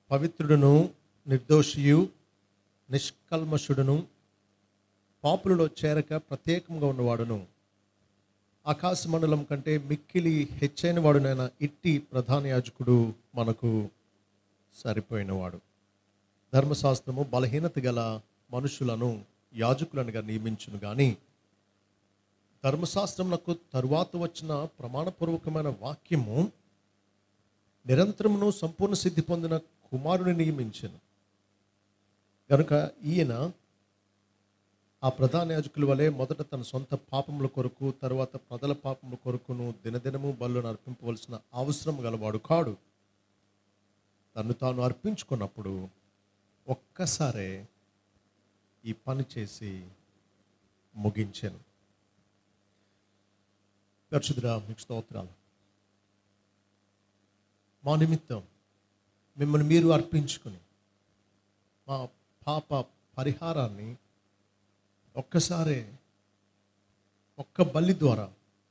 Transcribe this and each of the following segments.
పవిత్రుడును నిర్దోషియు నిష్కల్మషుడును పాపులలో చేరక ప్రత్యేకంగా ఉన్నవాడును ఆకాశ మండలం కంటే మిక్కిలి హెచ్చైన వాడునైన ఇట్టి ప్రధాన యాజకుడు మనకు సరిపోయినవాడు ధర్మశాస్త్రము బలహీనత గల మనుషులను యాజకులనుగా నియమించును కానీ ధర్మశాస్త్రమునకు తరువాత వచ్చిన ప్రమాణపూర్వకమైన వాక్యము నిరంతరమును సంపూర్ణ సిద్ధి పొందిన కుమారుని నియమించను కనుక ఈయన ఆ ప్రధాన యాజకుల వలె మొదట తన సొంత పాపముల కొరకు తర్వాత ప్రజల పాపముల కొరకును దినదినము బలు అర్పింపవలసిన అవసరం గలవాడు కాడు తను తాను అర్పించుకున్నప్పుడు ఒక్కసారే ఈ పని చేసి ముగించాను పరిశుద్ధుడా మీకు స్తోత్రాలు మా నిమిత్తం మిమ్మల్ని మీరు అర్పించుకుని మా పాప పరిహారాన్ని ఒక్కసారే ఒక్క బలి ద్వారా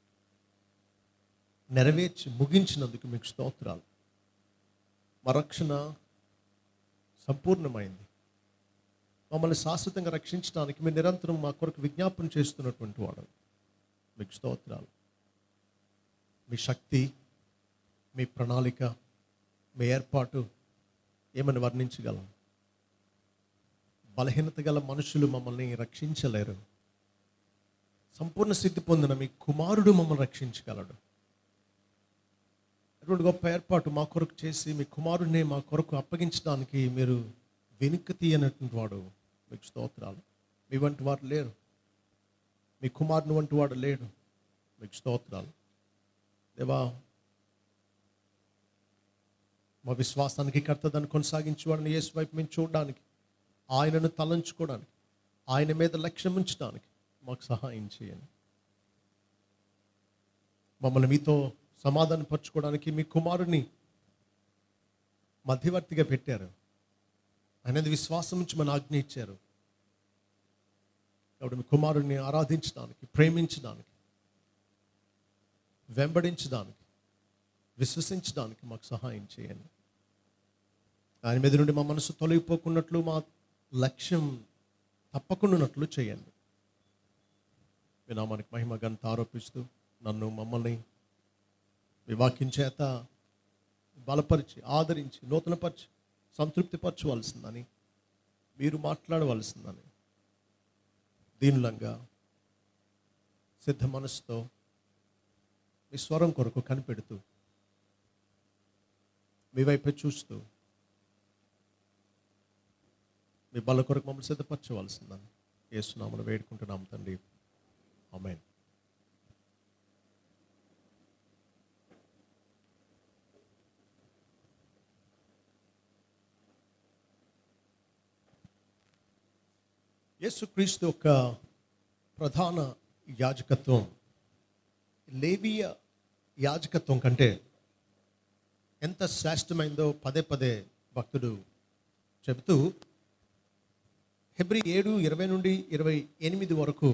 నెరవేర్చి ముగించినందుకు మీకు స్తోత్రాలు మా రక్షణ సంపూర్ణమైంది మమ్మల్ని శాశ్వతంగా రక్షించడానికి మీరు నిరంతరం మా కొరకు విజ్ఞాపన చేస్తున్నటువంటి వాడు మీకు స్తోత్రాలు మీ శక్తి మీ ప్రణాళిక మీ ఏర్పాటు ఏమని వర్ణించగలం బలహీనత గల మనుషులు మమ్మల్ని రక్షించలేరు సంపూర్ణ స్థితి పొందిన మీ కుమారుడు మమ్మల్ని రక్షించగలడు అటువంటి గొప్ప ఏర్పాటు మా కొరకు చేసి మీ కుమారుడిని మా కొరకు అప్పగించడానికి మీరు వెనుక తీయనటువంటి వాడు మీకు స్తోత్రాలు మీ వంటి వారు లేరు మీ కుమారుని వంటి వాడు లేడు మీకు స్తోత్రాలు దేవా మా విశ్వాసానికి కర్త దాన్ని కొనసాగించేవాడిని యేసు వైపు మేము చూడడానికి ఆయనను తలంచుకోవడానికి ఆయన మీద లక్ష్యం ఉంచడానికి మాకు సహాయం చేయండి మమ్మల్ని మీతో సమాధానపరచుకోవడానికి మీ కుమారుని మధ్యవర్తిగా పెట్టారు ఆయనది విశ్వాసం నుంచి మన ఆజ్ఞ ఇచ్చారు కాబట్టి మీ కుమారుడిని ఆరాధించడానికి ప్రేమించడానికి వెంబడించడానికి విశ్వసించడానికి మాకు సహాయం చేయండి ఆయన మీద నుండి మా మనసు తొలగిపోకున్నట్లు మా లక్ష్యం తప్పకుండానట్లు చేయండి మీ నామానికి మహిమ గంత ఆరోపిస్తూ నన్ను మమ్మల్ని మీ వాక్యం చేత బలపరిచి ఆదరించి నూతనపరిచి సంతృప్తిపరచవలసిందని మీరు మాట్లాడవలసిందని దీనులంగా సిద్ధ మనసుతో మీ స్వరం కొరకు కనిపెడుతూ మీ వైపే చూస్తూ మీ బల కొరకు మమ్మల్ని సిద్ధపరచవలసిందని ఏసునామను వేడుకుంటున్నాం తండ్రి ఆమెన్ యేసుక్రీస్తు యొక్క ప్రధాన యాజకత్వం లేవీయ యాజకత్వం కంటే ఎంత శ్రేష్టమైందో పదే పదే భక్తుడు చెబుతూ ఫిబ్రి ఏడు ఇరవై నుండి ఇరవై ఎనిమిది వరకు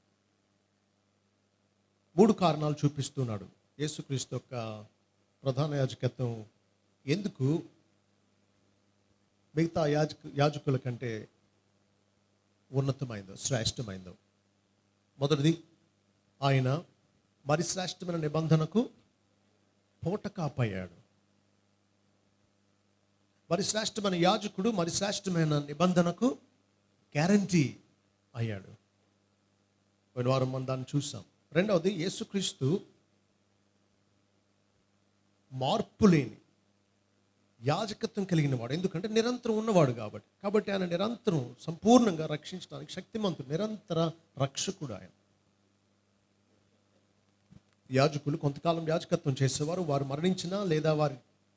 మూడు కారణాలు చూపిస్తున్నాడు యేసుక్రీస్తు యొక్క ప్రధాన యాజకత్వం ఎందుకు మిగతా యాజక యాజకుల కంటే ఉన్నతమైందో శ్రేష్టమైందో మొదటిది ఆయన మరి శ్రేష్టమైన నిబంధనకు పూట కాపయ్యాడు మరి శ్రేష్టమైన యాజకుడు మరి శ్రేష్టమైన నిబంధనకు గ్యారంటీ అయ్యాడు పోయిన వారం మనం దాన్ని చూసాం రెండవది యేసుక్రీస్తు మార్పు లేని యాజకత్వం కలిగిన వాడు ఎందుకంటే నిరంతరం ఉన్నవాడు కాబట్టి కాబట్టి ఆయన నిరంతరం సంపూర్ణంగా రక్షించడానికి శక్తిమంతుడు నిరంతర రక్షకుడు ఆయన యాజకులు కొంతకాలం యాజకత్వం చేసేవారు వారు మరణించినా లేదా వారి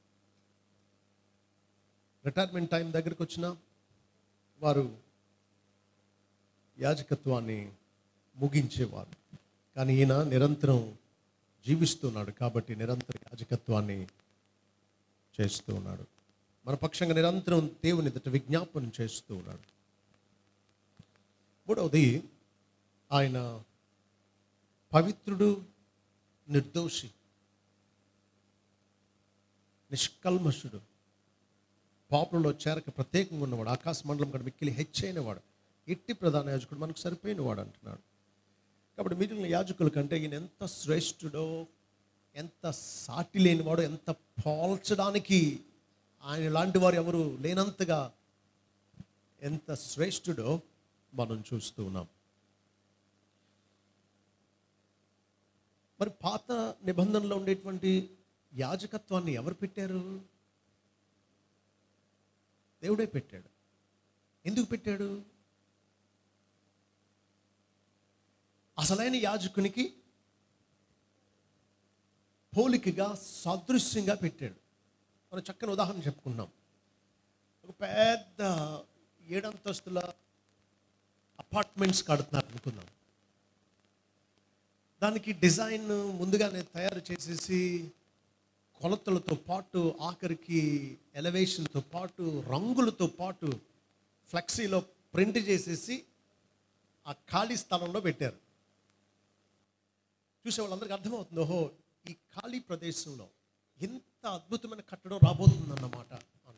రిటైర్మెంట్ టైం దగ్గరికి వచ్చినా వారు యాజకత్వాన్ని ముగించేవారు కానీ ఈయన నిరంతరం జీవిస్తున్నాడు కాబట్టి నిరంతర యాజకత్వాన్ని చేస్తూ ఉన్నాడు మన పక్షంగా నిరంతరం దేవుని ఎదుట విజ్ఞాపనం చేస్తూ ఉన్నాడు మూడవది ఆయన పవిత్రుడు నిర్దోషి నిష్కల్మషుడు పాపులలో చేరక ప్రత్యేకంగా ఉన్నవాడు ఆకాశ మండలం కూడా మిక్కిలి హెచ్చైన వాడు ఎట్టి ప్రధాన యాజకుడు మనకు సరిపోయిన వాడు అంటున్నాడు కాబట్టి మిగిలిన యాజకుల కంటే ఈయన ఎంత శ్రేష్ఠుడో ఎంత సాటి లేనివాడో ఎంత పోల్చడానికి ఆయన లాంటి వారు ఎవరు లేనంతగా ఎంత శ్రేష్ఠుడో మనం చూస్తూ ఉన్నాం మరి పాత నిబంధనలో ఉండేటువంటి యాజకత్వాన్ని ఎవరు పెట్టారు దేవుడే పెట్టాడు ఎందుకు పెట్టాడు అసలైన యాజకునికి పోలికగా సాదృశ్యంగా పెట్టాడు మనం చక్కని ఉదాహరణ చెప్పుకున్నాం ఒక పెద్ద ఏడంతస్తుల అపార్ట్మెంట్స్ కడుతున్నారు అనుకుందాం దానికి డిజైన్ ముందుగానే తయారు చేసేసి కొలతలతో పాటు ఆఖరికి ఎలవేషన్తో పాటు రంగులతో పాటు ఫ్లెక్సీలో ప్రింట్ చేసేసి ఆ ఖాళీ స్థలంలో పెట్టారు చూసే వాళ్ళందరికీ అర్థమవుతుంది ఓహో ఈ ఖాళీ ప్రదేశంలో ఎంత అద్భుతమైన కట్టడం రాబోతుందన్నమాట అని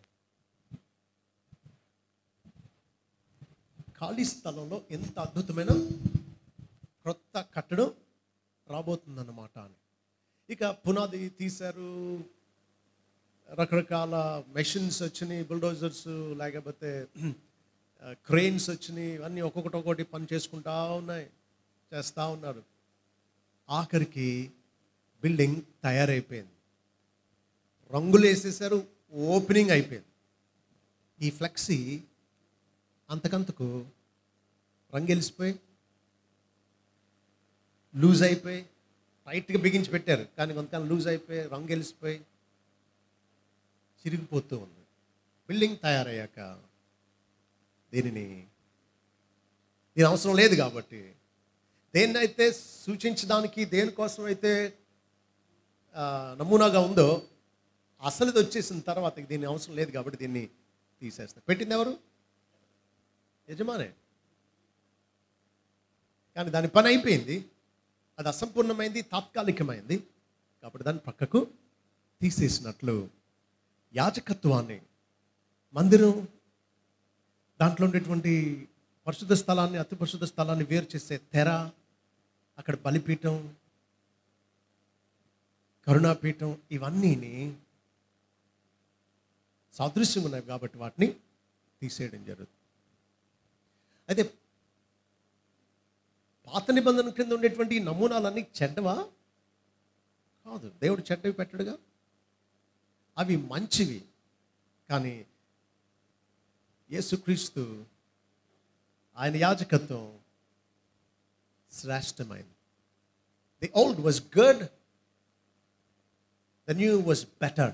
ఖాళీ స్థలంలో ఎంత అద్భుతమైన క్రొత్త కట్టడం రాబోతుందన్నమాట అని ఇక పునాది తీశారు రకరకాల మెషిన్స్ వచ్చినాయి బుల్డోజర్స్ లేకపోతే క్రెయిన్స్ వచ్చినాయి ఇవన్నీ ఒక్కొక్కటి ఒక్కొక్కటి పని చేసుకుంటా ఉన్నాయి చేస్తూ ఉన్నారు ఆఖరికి బిల్డింగ్ తయారైపోయింది రంగులు వేసేసారు ఓపెనింగ్ అయిపోయింది ఈ ఫ్లెక్సీ అంతకంతకు రంగు వెలిసిపోయి లూజ్ అయిపోయి టైట్గా బిగించి పెట్టారు కానీ కొంతకాలం లూజ్ అయిపోయి రంగు వెలిసిపోయి చిరిగిపోతూ ఉంది బిల్డింగ్ తయారయ్యాక దీనిని దీని అవసరం లేదు కాబట్టి దేన్నైతే సూచించడానికి దేనికోసం అయితే ఆ, నమూనాగా ఉందో అసలుది వచ్చేసిన తర్వాత దీని అవసరం లేదు కాబట్టి దీన్ని తీసేస్తారు పెట్టింది ఎవరు యజమానే కానీ దాని పని అయిపోయింది అది అసంపూర్ణమైంది తాత్కాలికమైంది కాబట్టి దాన్ని పక్కకు తీసేసినట్లు యాజకత్వాన్ని మందిరం దాంట్లో ఉండేటువంటి పరిశుద్ధ స్థలాన్ని అతి పరిశుద్ధ స్థలాన్ని వేరు చేసే తెర అక్కడ బలిపీఠం కరుణాపీఠం ఇవన్నీని సాదృశ్యంగా ఉన్నాయి కాబట్టి వాటిని తీసేయడం జరుగుతుంది అయితే పాత నిబంధన క్రింద ఉండేటువంటి ఈ నమూనాలన్నీ చెడ్డవా కాదు దేవుడు చెడ్డవి పెట్టడుగా అవి మంచివి కానీ యేసుక్రీస్తు ఆయన యాజకత్వం శ్రేష్టమైంది the old was good the new was better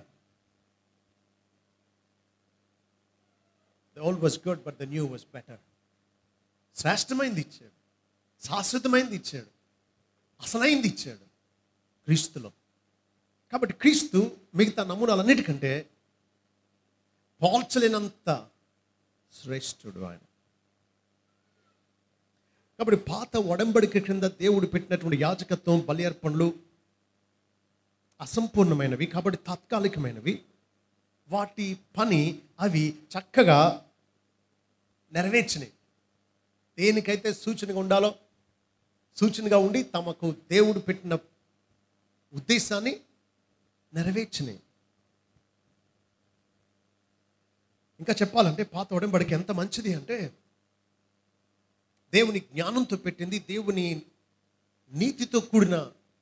the old was good but the new was better శ్రేష్టమైంది ఇచ్చాడు శాశ్వతమైంది ఇచ్చాడు అసలైంది ఇచ్చాడు క్రీస్తులో కాబట్టి క్రీస్తు మిగతా నమూనాలన్నిటికంటే పోల్చలేనంత శ్రేష్ఠుడు ఆయన కాబట్టి పాత ఒడంబడిక క్రింద దేవుడు పెట్టినటువంటి యాజకత్వం బలి అర్పణలు అసంపూర్ణమైనవి కాబట్టి తాత్కాలికమైనవి వాటి పని అవి చక్కగా నెరవేర్చినాయి దేనికైతే సూచనగా ఉండాలో సూచనగా ఉండి తమకు దేవుడు పెట్టిన ఉద్దేశాన్ని నెరవేర్చినాయి ఇంకా చెప్పాలంటే పాత ఒడంబడికి ఎంత మంచిది అంటే దేవుని జ్ఞానంతో పెట్టింది దేవుని నీతితో కూడిన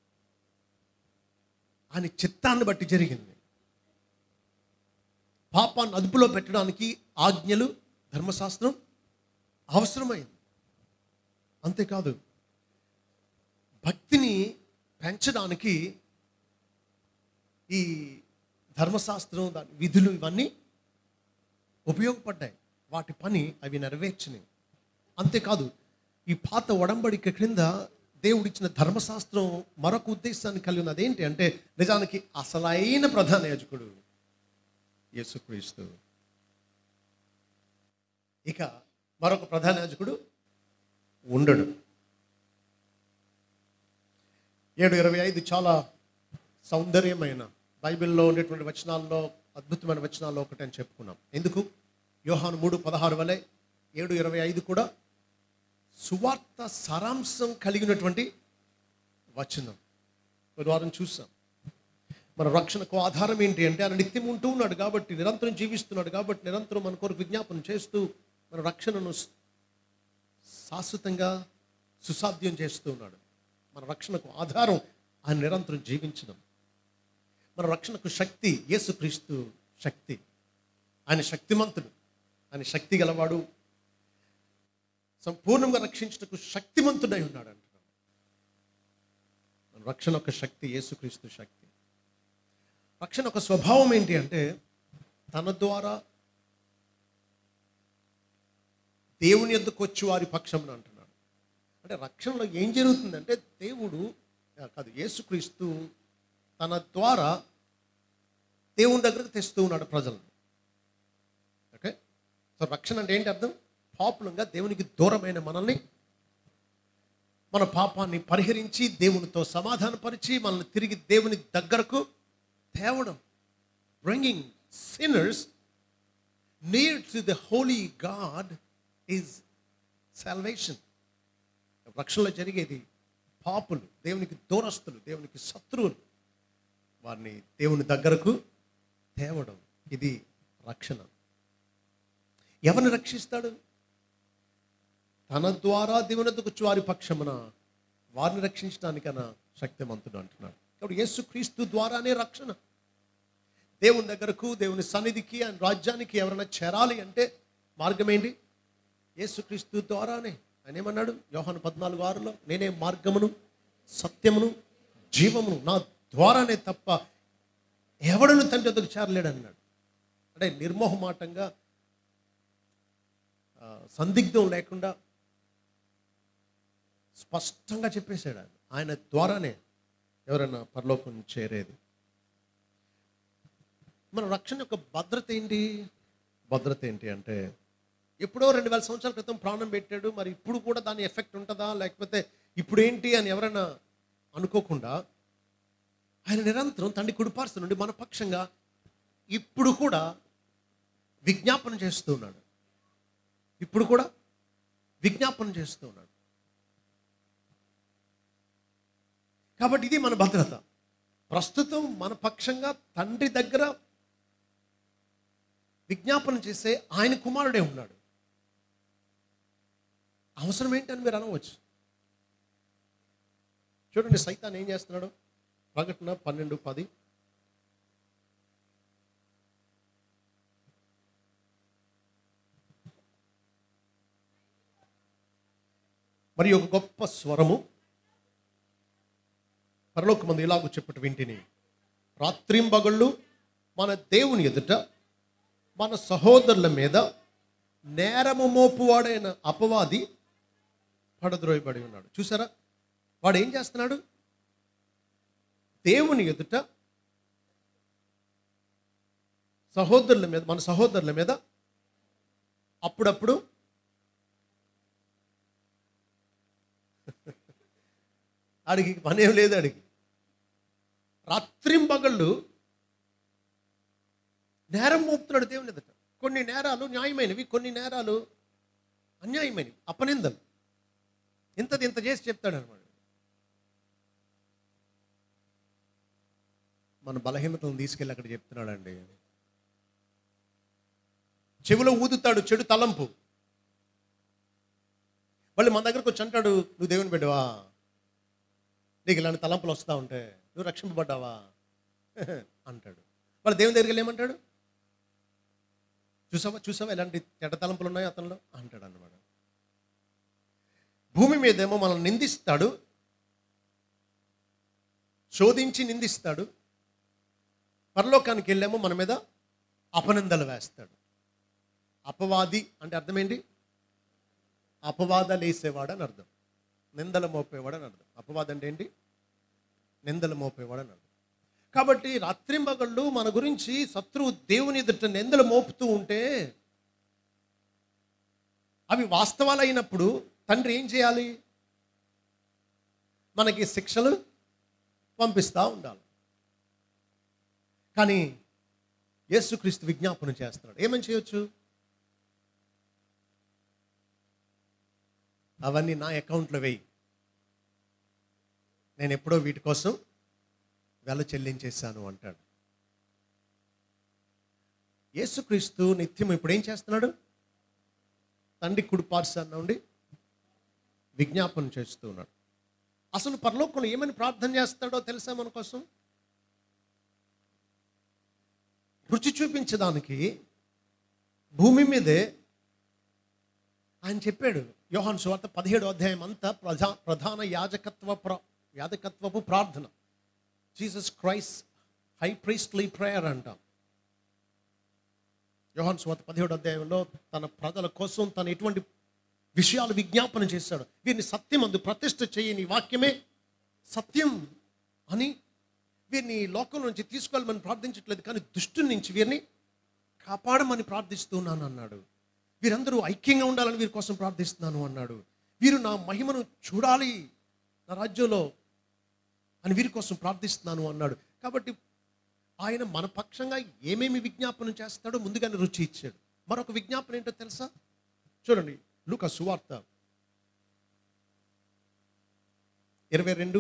ఆయన చిత్తాన్ని బట్టి జరిగింది పాపాన్ని అదుపులో పెట్టడానికి ఆజ్ఞలు ధర్మశాస్త్రం అవసరమైంది అంతేకాదు భక్తిని పెంచడానికి ఈ ధర్మశాస్త్రం దాని విధులు ఇవన్నీ ఉపయోగపడ్డాయి వాటి పని అవి నెరవేర్చినాయి అంతేకాదు ఈ పాత ఒడంబడిక క్రింద దేవుడిచ్చిన ధర్మశాస్త్రం మరొక ఉద్దేశాన్ని కలిగి ఉన్నది ఏంటి అంటే నిజానికి అసలైన ప్రధాన యాజకుడు యేసుక్రీస్తు ఇక మరొక ప్రధాన యాజకుడు ఉండడు ఏడు ఇరవై ఐదు చాలా సౌందర్యమైన బైబిల్లో ఉండేటువంటి వచనాల్లో అద్భుతమైన వచనాల్లో ఒకటి అని చెప్పుకున్నాం ఎందుకు యోహాను మూడు పదహారు వలె ఏడు ఇరవై ఐదు కూడా సువార్త సారాంశం కలిగినటువంటి వచనం ఒక వారం చూసాం మన రక్షణకు ఆధారం ఏంటి అంటే ఆయన నిత్యం ఉంటూ ఉన్నాడు కాబట్టి నిరంతరం జీవిస్తున్నాడు కాబట్టి నిరంతరం మన కొరకు విజ్ఞాపన చేస్తూ మన రక్షణను శాశ్వతంగా సుసాధ్యం చేస్తూ ఉన్నాడు మన రక్షణకు ఆధారం ఆయన నిరంతరం జీవించడం మన రక్షణకు శక్తి యేసుక్రీస్తు శక్తి ఆయన శక్తిమంతుడు ఆయన శక్తి గలవాడు సంపూర్ణంగా రక్షించుటకు శక్తిమంతుడై ఉన్నాడు అంటున్నాడు మన రక్షణ యొక్క శక్తి యేసుక్రీస్తు శక్తి రక్షణ ఒక స్వభావం ఏంటి అంటే తన ద్వారా దేవుని ఎందుకు వచ్చి వారి పక్షం అంటున్నాడు అంటే రక్షణలో ఏం జరుగుతుందంటే దేవుడు ఆ, కాదు యేసుక్రీస్తు తన ద్వారా దేవుని దగ్గరకు తెస్తూ ఉన్నాడు ప్రజలను ఓకే సో రక్షణ అంటే ఏంటి అర్థం పాపులంగా దేవునికి దూరమైన మనల్ని మన పాపాన్ని పరిహరించి దేవునితో సమాధానపరిచి మనల్ని తిరిగి దేవుని దగ్గరకు తేవడం bringing sinners near to the holy God is salvation రక్షణలో జరిగేది పాపులు దేవునికి దూరస్తులు దేవునికి శత్రువులు వారిని దేవుని దగ్గరకు తేవడం ఇది రక్షణ ఎవరిని రక్షిస్తాడు తన ద్వారా దేవునకు వారి పక్షమున వారిని రక్షించడానికన్నా శక్తిమంతుడు అంటున్నాడు కాబట్టి యేసు క్రీస్తు ద్వారానే రక్షణ దేవుని దగ్గరకు దేవుని సన్నిధికి ఆయన రాజ్యానికి ఎవరైనా చేరాలి అంటే మార్గం ఏంటి యేసుక్రీస్తు ద్వారానే ఆయన ఏమన్నాడు యోహాను పద్నాలుగు ఆరులో నేనే మార్గమును సత్యమును జీవమును నా ద్వారానే తప్ప ఎవడను తండ్రి వద్దకు చేరలేడు అన్నాడు అంటే నిర్మోహమాటంగా ఆ, సందిగ్ధం లేకుండా స్పష్టంగా చెప్పేశాడు ఆయన ఆయన ద్వారానే ఎవరైనా పరలోకం చేరేది మన రక్షణ యొక్క భద్రత ఏంటి భద్రత ఏంటి అంటే ఎప్పుడో రెండు వేల సంవత్సరాల క్రితం ప్రాణం పెట్టాడు మరి ఇప్పుడు కూడా దాని ఎఫెక్ట్ ఉంటుందా లేకపోతే ఇప్పుడు ఏంటి అని ఎవరైనా అనుకోకుండా ఆయన నిరంతరం తండ్రి కుడిపార్సు నుండి మన పక్షంగా ఇప్పుడు కూడా విజ్ఞాపన చేస్తూ ఉన్నాడు ఇప్పుడు కూడా విజ్ఞాపన చేస్తూ ఉన్నాడు కాబట్టి ఇది మన భద్రత ప్రస్తుతం మన పక్షంగా తండ్రి దగ్గర విజ్ఞాపన చేసే ఆయన కుమారుడే ఉన్నాడు అవసరం ఏంటని మీరు అనవచ్చు చూడండి సైతాన్ ఏం చేస్తున్నాడు ప్రకటన పన్నెండు పది మరి ఒక గొప్ప స్వరము పరలోకమంది ఇలాగ చెప్పటి వింటిని రాత్రింబగళ్ళు మన దేవుని ఎదుట మన సహోదరుల మీద నేరము మోపువాడైన అపవాది పడద్రోయబడి ఉన్నాడు చూసారా వాడు ఏం చేస్తున్నాడు దేవుని ఎదుట సహోదరుల మీద మన సహోదరుల మీద అప్పుడప్పుడు ఆడికి పనేం లేదు ఆడికి రాత్రింబగళ్ళు నేరం మోపుతున్నాడు దేవుని ఎదుట కొన్ని నేరాలు న్యాయమైనవి కొన్ని నేరాలు అన్యాయమైనవి అపనిందలు ఇంతది ఇంత చేసి చెప్తాడు అనమాట మన బలహీనతలను తీసుకెళ్ళి అక్కడ చెప్తున్నాడండి చెవిలో ఊదుతాడు చెడు తలంపు మళ్ళీ మన దగ్గరకు వచ్చి అంటాడు నువ్వు దేవుని బిడ్డవా నీకు ఇలాంటి తలంపులు వస్తూ ఉంటే నువ్వు రక్షింపబడ్డావా అంటాడు వాళ్ళు దేవుని దగ్గరికి వెళ్ళి ఏమంటాడు చూసావా చూసావా ఎలాంటి చెడ్డ తలంపులు ఉన్నాయి అతనిలో అంటాడు అన్నమాట భూమి మీదేమో మనల్ని నిందిస్తాడు శోధించి నిందిస్తాడు పరలోకానికి వెళ్ళేమో మన మీద అపనిందలు వేస్తాడు అపవాది అంటే అర్థం ఏంటి అపవాదాలు వేసేవాడు అని అర్థం నిందలు మోపేవాడు అని అర్థం అపవాదం అంటే ఏంటి నిందలు మోపేవాడు అని అర్థం కాబట్టి రాత్రింబగళ్ళు మన గురించి శత్రువు దేవుని ఎదుట నిందలు మోపుతూ ఉంటే అవి వాస్తవాలు అయినప్పుడు తండ్రి ఏం చేయాలి మనకి శిక్షలు పంపిస్తూ ఉండాలి కానీ యేసుక్రీస్తు విజ్ఞాపన చేస్తున్నాడు ఏమని చేయొచ్చు అవన్నీ నా అకౌంట్లో వేయి నేను ఎప్పుడో వీటి కోసం వెల చెల్లించేశాను అంటాడు యేసుక్రీస్తు నిత్యం ఇప్పుడు ఏం చేస్తున్నాడు తండ్రి కుడిపార్శాన్న ఉండి విజ్ఞాపన చేస్తూ ఉన్నాడు అసలు పరలోకంలో ఏమని ప్రార్థన చేస్తాడో తెలుసా మన కోసం రుచి చూపించడానికి భూమి మీదే ఆయన చెప్పాడు యోహాన్ సువార్త పదిహేడు అధ్యాయం అంతా ప్రధా ప్రధాన యాజకత్వ ప్ర యాజకత్వపు ప్రార్థన Jesus Christ high priestly prayer అంటాం యోహాన్ సువార్త పదిహేడు అధ్యాయంలో తన ప్రజల కోసం తను ఎటువంటి విషయాలు విజ్ఞాపన చేశాడు వీరిని సత్యం అందు ప్రతిష్ఠ చేయని వాక్యమే సత్యం అని వీరిని ఈ లోకం నుంచి తీసుకెళ్ళమని ప్రార్థించట్లేదు కానీ దుష్టు నుంచి వీరిని కాపాడమని ప్రార్థిస్తున్నాను అన్నాడు వీరందరూ ఐక్యంగా ఉండాలని వీరి కోసం ప్రార్థిస్తున్నాను అన్నాడు వీరు నా మహిమను చూడాలి నా రాజ్యంలో అని వీరి కోసం ప్రార్థిస్తున్నాను అన్నాడు కాబట్టి ఆయన మన పక్షంగా ఏమేమి విజ్ఞాపనం చేస్తాడో ముందుగానే రుచి ఇచ్చాడు మరొక విజ్ఞాపన ఏంటో తెలుసా చూడండి లూక సువార్త ఇరవై రెండు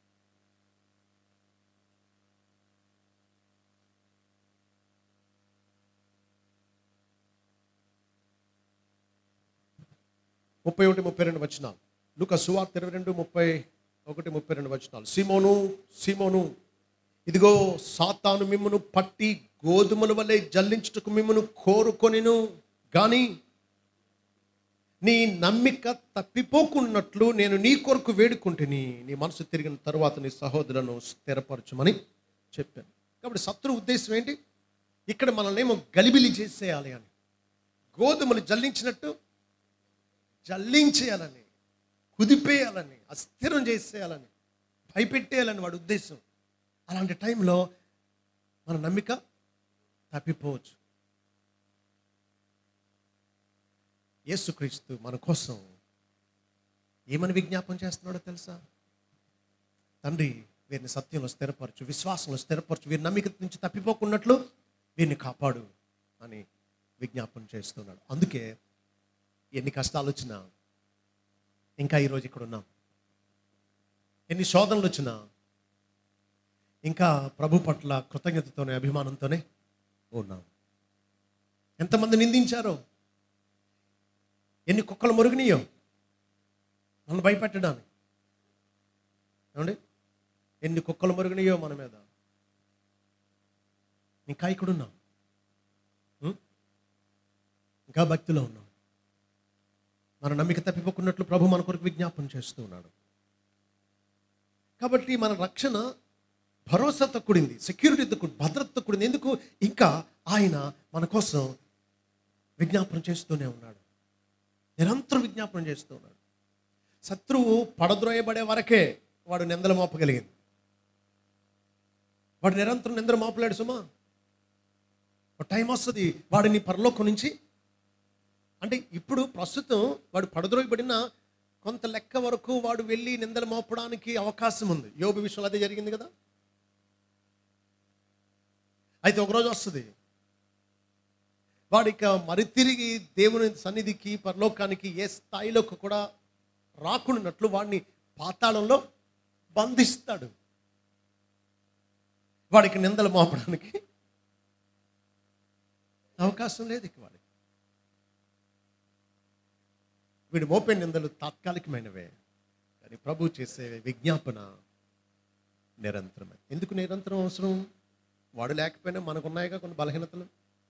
ముప్పై ఒకటి ముప్పై రెండు వచనాలు లూక సువార్త ఇరవై రెండు ముప్పై ఒకటి ముప్పై రెండు వచనాలు సిమోను సిమోను ఇదిగో సాతాను మిమ్మను పట్టి గోధుమల వలె జల్లించుటకు మిమ్మను కోరుకొనిను కానీ నీ నమ్మిక తప్పిపోకున్నట్లు నేను నీ కొరకు వేడుకుంటుని నీ మనసు తిరిగిన తరువాత నీ సహోదరులను స్థిరపరచమని చెప్పాను కాబట్టి శత్రు ఉద్దేశం ఏంటి ఇక్కడ మనల్ని ఏమో గలిబిలి చేసేయాలి అని గోధుమలు జల్లించినట్టు జల్లించేయాలని కుదిపేయాలని అస్థిరం చేసేయాలని భయపెట్టేయాలని వాడి ఉద్దేశం అలాంటి టైంలో మన నమ్మిక తప్పిపోవచ్చు యేసుక్రీస్తు మన కోసం ఏమని విజ్ఞాపం చేస్తున్నాడో తెలుసా తండ్రి వీరిని సత్యంలో స్థిరపరచు విశ్వాసంలో స్థిరపరచు వీరి నమ్మిక నుంచి తప్పిపోకున్నట్లు వీరిని కాపాడు అని విజ్ఞాపన చేస్తున్నాడు అందుకే ఎన్ని కష్టాలు వచ్చినా ఇంకా ఈరోజు ఇక్కడ ఉన్నాం ఎన్ని శోధనలు వచ్చినా ఇంకా ప్రభు పట్ల కృతజ్ఞతతోనే అభిమానంతోనే ఉన్నాం ఎంతమంది నిందించారో ఎన్ని కుక్కలు మురుగునియో నన్ను భయపెట్టడానికి ఏమండి ఎన్ని కుక్కలు మురుగునియో మన మీద ఇంకా ఇక్కడ ఉన్నాం ఉం? ఇంకా భక్తిలో ఉన్నాం మన నమ్మిక తప్పిపోకున్నట్లు ప్రభు మన కొరకు విజ్ఞాపన చేస్తూ ఉన్నాడు కాబట్టి మన రక్షణ భరోసాతో కూడింది సెక్యూరిటీతో కూడి భద్రతతో కూడింది ఎందుకు ఇంకా ఆయన మన కోసం విజ్ఞాపన చేస్తూనే ఉన్నాడు నిరంతరం విజ్ఞాపన చేస్తూ ఉన్నాడు శత్రువు పడద్రోయబడే వరకే వాడు నిందలు మోపగలిగింది వాడు నిరంతరం నిందలు మోపలేడు సుమా ఒక టైం వస్తుంది వాడిని పరలోకం నుంచి అంటే ఇప్పుడు ప్రస్తుతం వాడు పడద్రోయబడిన కొంత లెక్క వరకు వాడు వెళ్ళి నిందలు మోపడానికి అవకాశం ఉంది యోబు విషయంలో అదే జరిగింది కదా అయితే ఒకరోజు వస్తుంది వాడిక మరి తిరిగి దేవుని సన్నిధికి పరలోకానికి ఏ స్థాయిలోకి కూడా రాకుండానట్లు వాడిని పాతాళంలో బంధిస్తాడు వాడికి నిందలు మోపడానికి అవకాశం లేదు ఇక వాడికి వీడు మోపే నిందలు తాత్కాలికమైనవే కానీ ప్రభు చేసే విజ్ఞాపన నిరంతరమే ఎందుకు నిరంతరం అవసరం వాడు లేకపోయినా మనకున్నాయిగా కొన్ని బలహీనతలు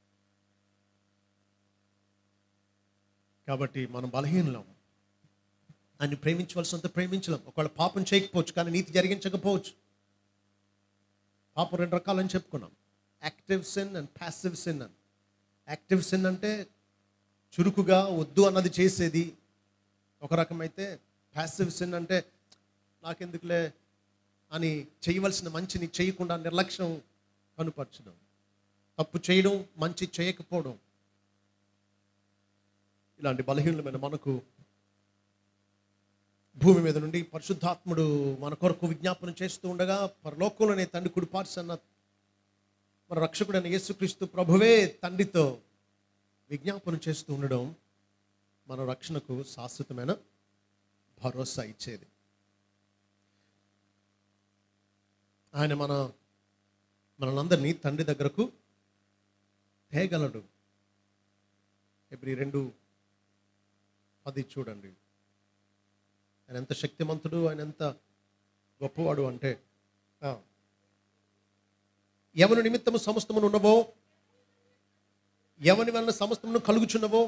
కాబట్టి మనం బలహీనలం ఆయన్ని ప్రేమించవలసినంత ప్రేమించలేం ఒకవేళ పాపం చేయకపోవచ్చు కానీ నీతి జరిగించకపోవచ్చు పాపం రెండు రకాలని చెప్పుకున్నాం active sin and passive sin అని యాక్టివ్ సిన్ అంటే చురుకుగా వద్దు అన్నది చేసేది ఒక రకమైతే ప్యాసివ్ సిన్ అంటే నాకెందుకులే అని చేయవలసిన మంచిని చేయకుండా నిర్లక్ష్యం కనుపరచడం తప్పు చేయడం మంచి చేయకపోవడం ఇలాంటి బలహీనమైన మనకు భూమి మీద నుండి పరిశుద్ధాత్ముడు మన కొరకు విజ్ఞాపనం చేస్తూ ఉండగా పరలోకంలోనే తండ్రి కుడిపార్సన్న మన రక్షకుడైన యేసుక్రీస్తు ప్రభువే తండ్రితో విజ్ఞాపన చేస్తూ ఉండడం మన రక్షణకు శాశ్వతమైన భరోసా ఇచ్చేది ఆయన మన మనలందరినీ తండ్రి దగ్గరకు తేగలడు ఎబ్రి రెండు పది చూడండి ఆయన ఎంత శక్తిమంతుడు ఆయన ఎంత గొప్పవాడు అంటే ఆ, ఎవరి నిమిత్తము సమస్తమును ఉన్నవో ఎవని వలన సమస్తమును కలుగుచున్నవో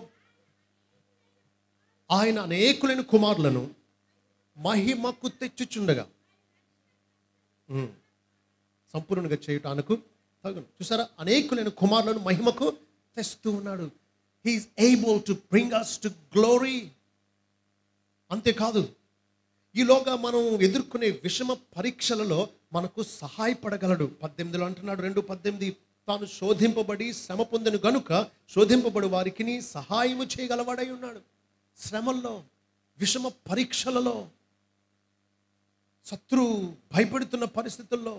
ఆయన అనేకులైన కుమారులను మహిమకు తెచ్చుచుండగా ఉమ్, సంపూర్ణంగా చేయటానికి తగును చూసారా అనేకులైన కుమారులను మహిమకు తెస్తూ ఉన్నాడు he is able to bring us to glory అంతేకాదు ఈలోగా మనం ఎదుర్కొనే విషమ పరీక్షలలో మనకు సహాయపడగలడు పద్దెనిమిదిలో అంటున్నాడు రెండు పద్దెనిమిది తాను శోధింపబడి శ్రమ పొందిన గనుక శోధింపబడి వారికి సహాయము చేయగలవాడై ఉన్నాడు శ్రమల్లో విషమ పరీక్షలలో శత్రువు భయపెడుతున్న పరిస్థితుల్లో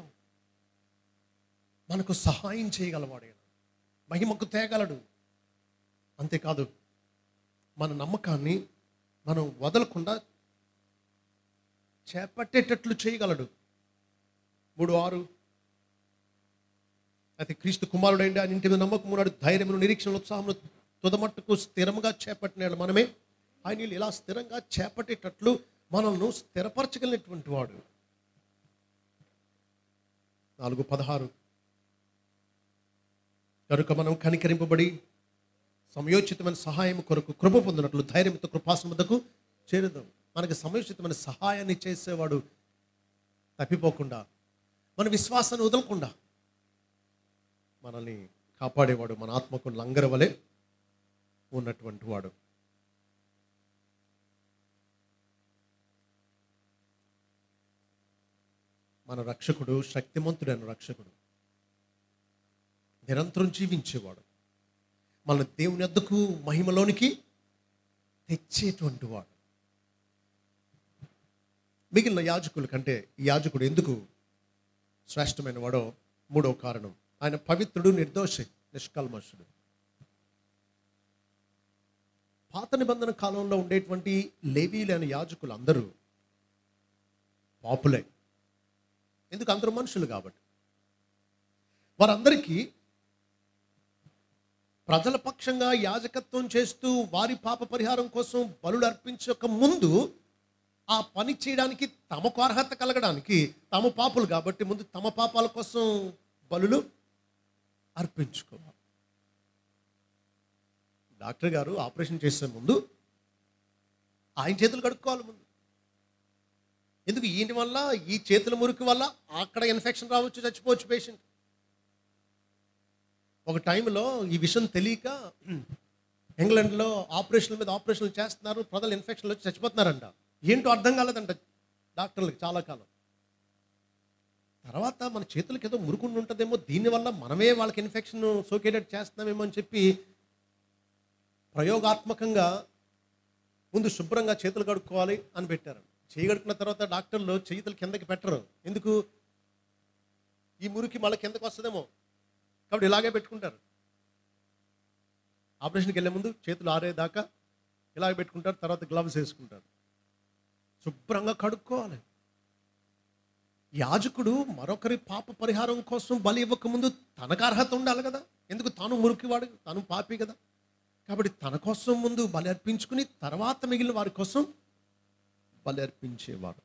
మనకు సహాయం చేయగలవాడే మహిమకు తేగలడు అంతేకాదు మన నమ్మకాన్ని మనం వదలకుండా చేపట్టేటట్లు చేయగలడు మూడు ఆరు అయితే క్రీస్తు కుమారుడైండి ఆయన ఇంటి మీద నమ్మకం ఉన్నాడు ధైర్యమును నిరీక్షణ ఉత్సాహమును తుదమట్టుకు స్థిరంగా చేపట్టినాడు మనమే ఆయన ఇలా స్థిరంగా చేపట్టేటట్లు మనల్ని స్థిరపరచగలిగినటువంటి వాడు నాలుగు పదహారు కనుక మనం కనికరింపబడి సమయోచితమైన సహాయం కొరకు కృప పొందినట్లు ధైర్యంతో కృపాసముద్దకు చేరుదాం మనకి సమయోచితమైన సహాయాన్ని చేసేవాడు తప్పిపోకుండా మన విశ్వాసాన్ని వదలకుండా మనల్ని కాపాడేవాడు మన ఆత్మకు లంగర వలె ఉన్నటువంటి వాడు మన రక్షకుడు శక్తిమంతుడైన రక్షకుడు నిరంతరం జీవించేవాడు మన దేవుని వద్దకు మహిమలోనికి తెచ్చేటువంటి వాడు మిగిలిన యాజకుల కంటే ఈ యాజకుడు ఎందుకు శ్రేష్టమైన వాడో మూడో కారణం ఆయన పవిత్రుడు నిర్దోషి నిష్కల్మషుడు పాత నిబంధన కాలంలో ఉండేటువంటి లేవీలు అనే యాజకులు అందరూ పాపులే ఎందుకు అందరూ మనుషులు కాబట్టి వారందరికీ ప్రజల పక్షంగా యాజకత్వం చేస్తూ వారి పాప పరిహారం కోసం బలులు అర్పించక ముందు ఆ పని చేయడానికి తమకు అర్హత కలగడానికి తమ పాపులు కాబట్టి ముందు తమ పాపాల కోసం బలులు అర్పించుకోవాలి డాక్టర్ గారు ఆపరేషన్ చేసే ముందు ఆయన చేతులు కడుక్కోవాలి ముందు ఎందుకు ఈయన వల్ల ఈ చేతుల మురికి వల్ల అక్కడ ఇన్ఫెక్షన్ రావచ్చు చచ్చిపోవచ్చు పేషెంట్ ఒక టైంలో ఈ విషయం తెలియక ఇంగ్లాండ్లో ఆపరేషన్ల మీద ఆపరేషన్లు చేస్తున్నారు ప్రజలు ఇన్ఫెక్షన్లు వచ్చి చచ్చిపోతున్నారంట ఏంటో అర్థం కాలేదంట డాక్టర్లకు చాలా కాలం తర్వాత మన చేతులకి ఏదో మురుకుండి ఉంటుందేమో దీనివల్ల మనమే వాళ్ళకి ఇన్ఫెక్షన్ సోకేటెడ్ చేస్తున్నామేమో అని చెప్పి ప్రయోగాత్మకంగా ముందు శుభ్రంగా చేతులు కడుక్కోవాలి అని పెట్టారు చేయి కడుక్కున్న తర్వాత డాక్టర్లు చేతులు కిందకి పెట్టరు ఎందుకు ఈ మురికి మళ్ళీ కిందకి వస్తుందేమో కాబట్టి ఇలాగే పెట్టుకుంటారు ఆపరేషన్కి వెళ్ళే ముందు చేతులు ఆరేదాకా ఇలాగే పెట్టుకుంటారు తర్వాత గ్లవ్స్ వేసుకుంటారు శుభ్రంగా కడుక్కోవాలి యాజకుడు మరొకరి పాప పరిహారం కోసం బలి ఇవ్వకముందు తనకు అర్హత ఉండాలి కదా ఎందుకు తాను మురికివాడు తాను పాపి కదా కాబట్టి తన కోసం ముందు బలి అర్పించుకుని తర్వాత మిగిలిన వారి కోసం బలి అర్పించేవాడు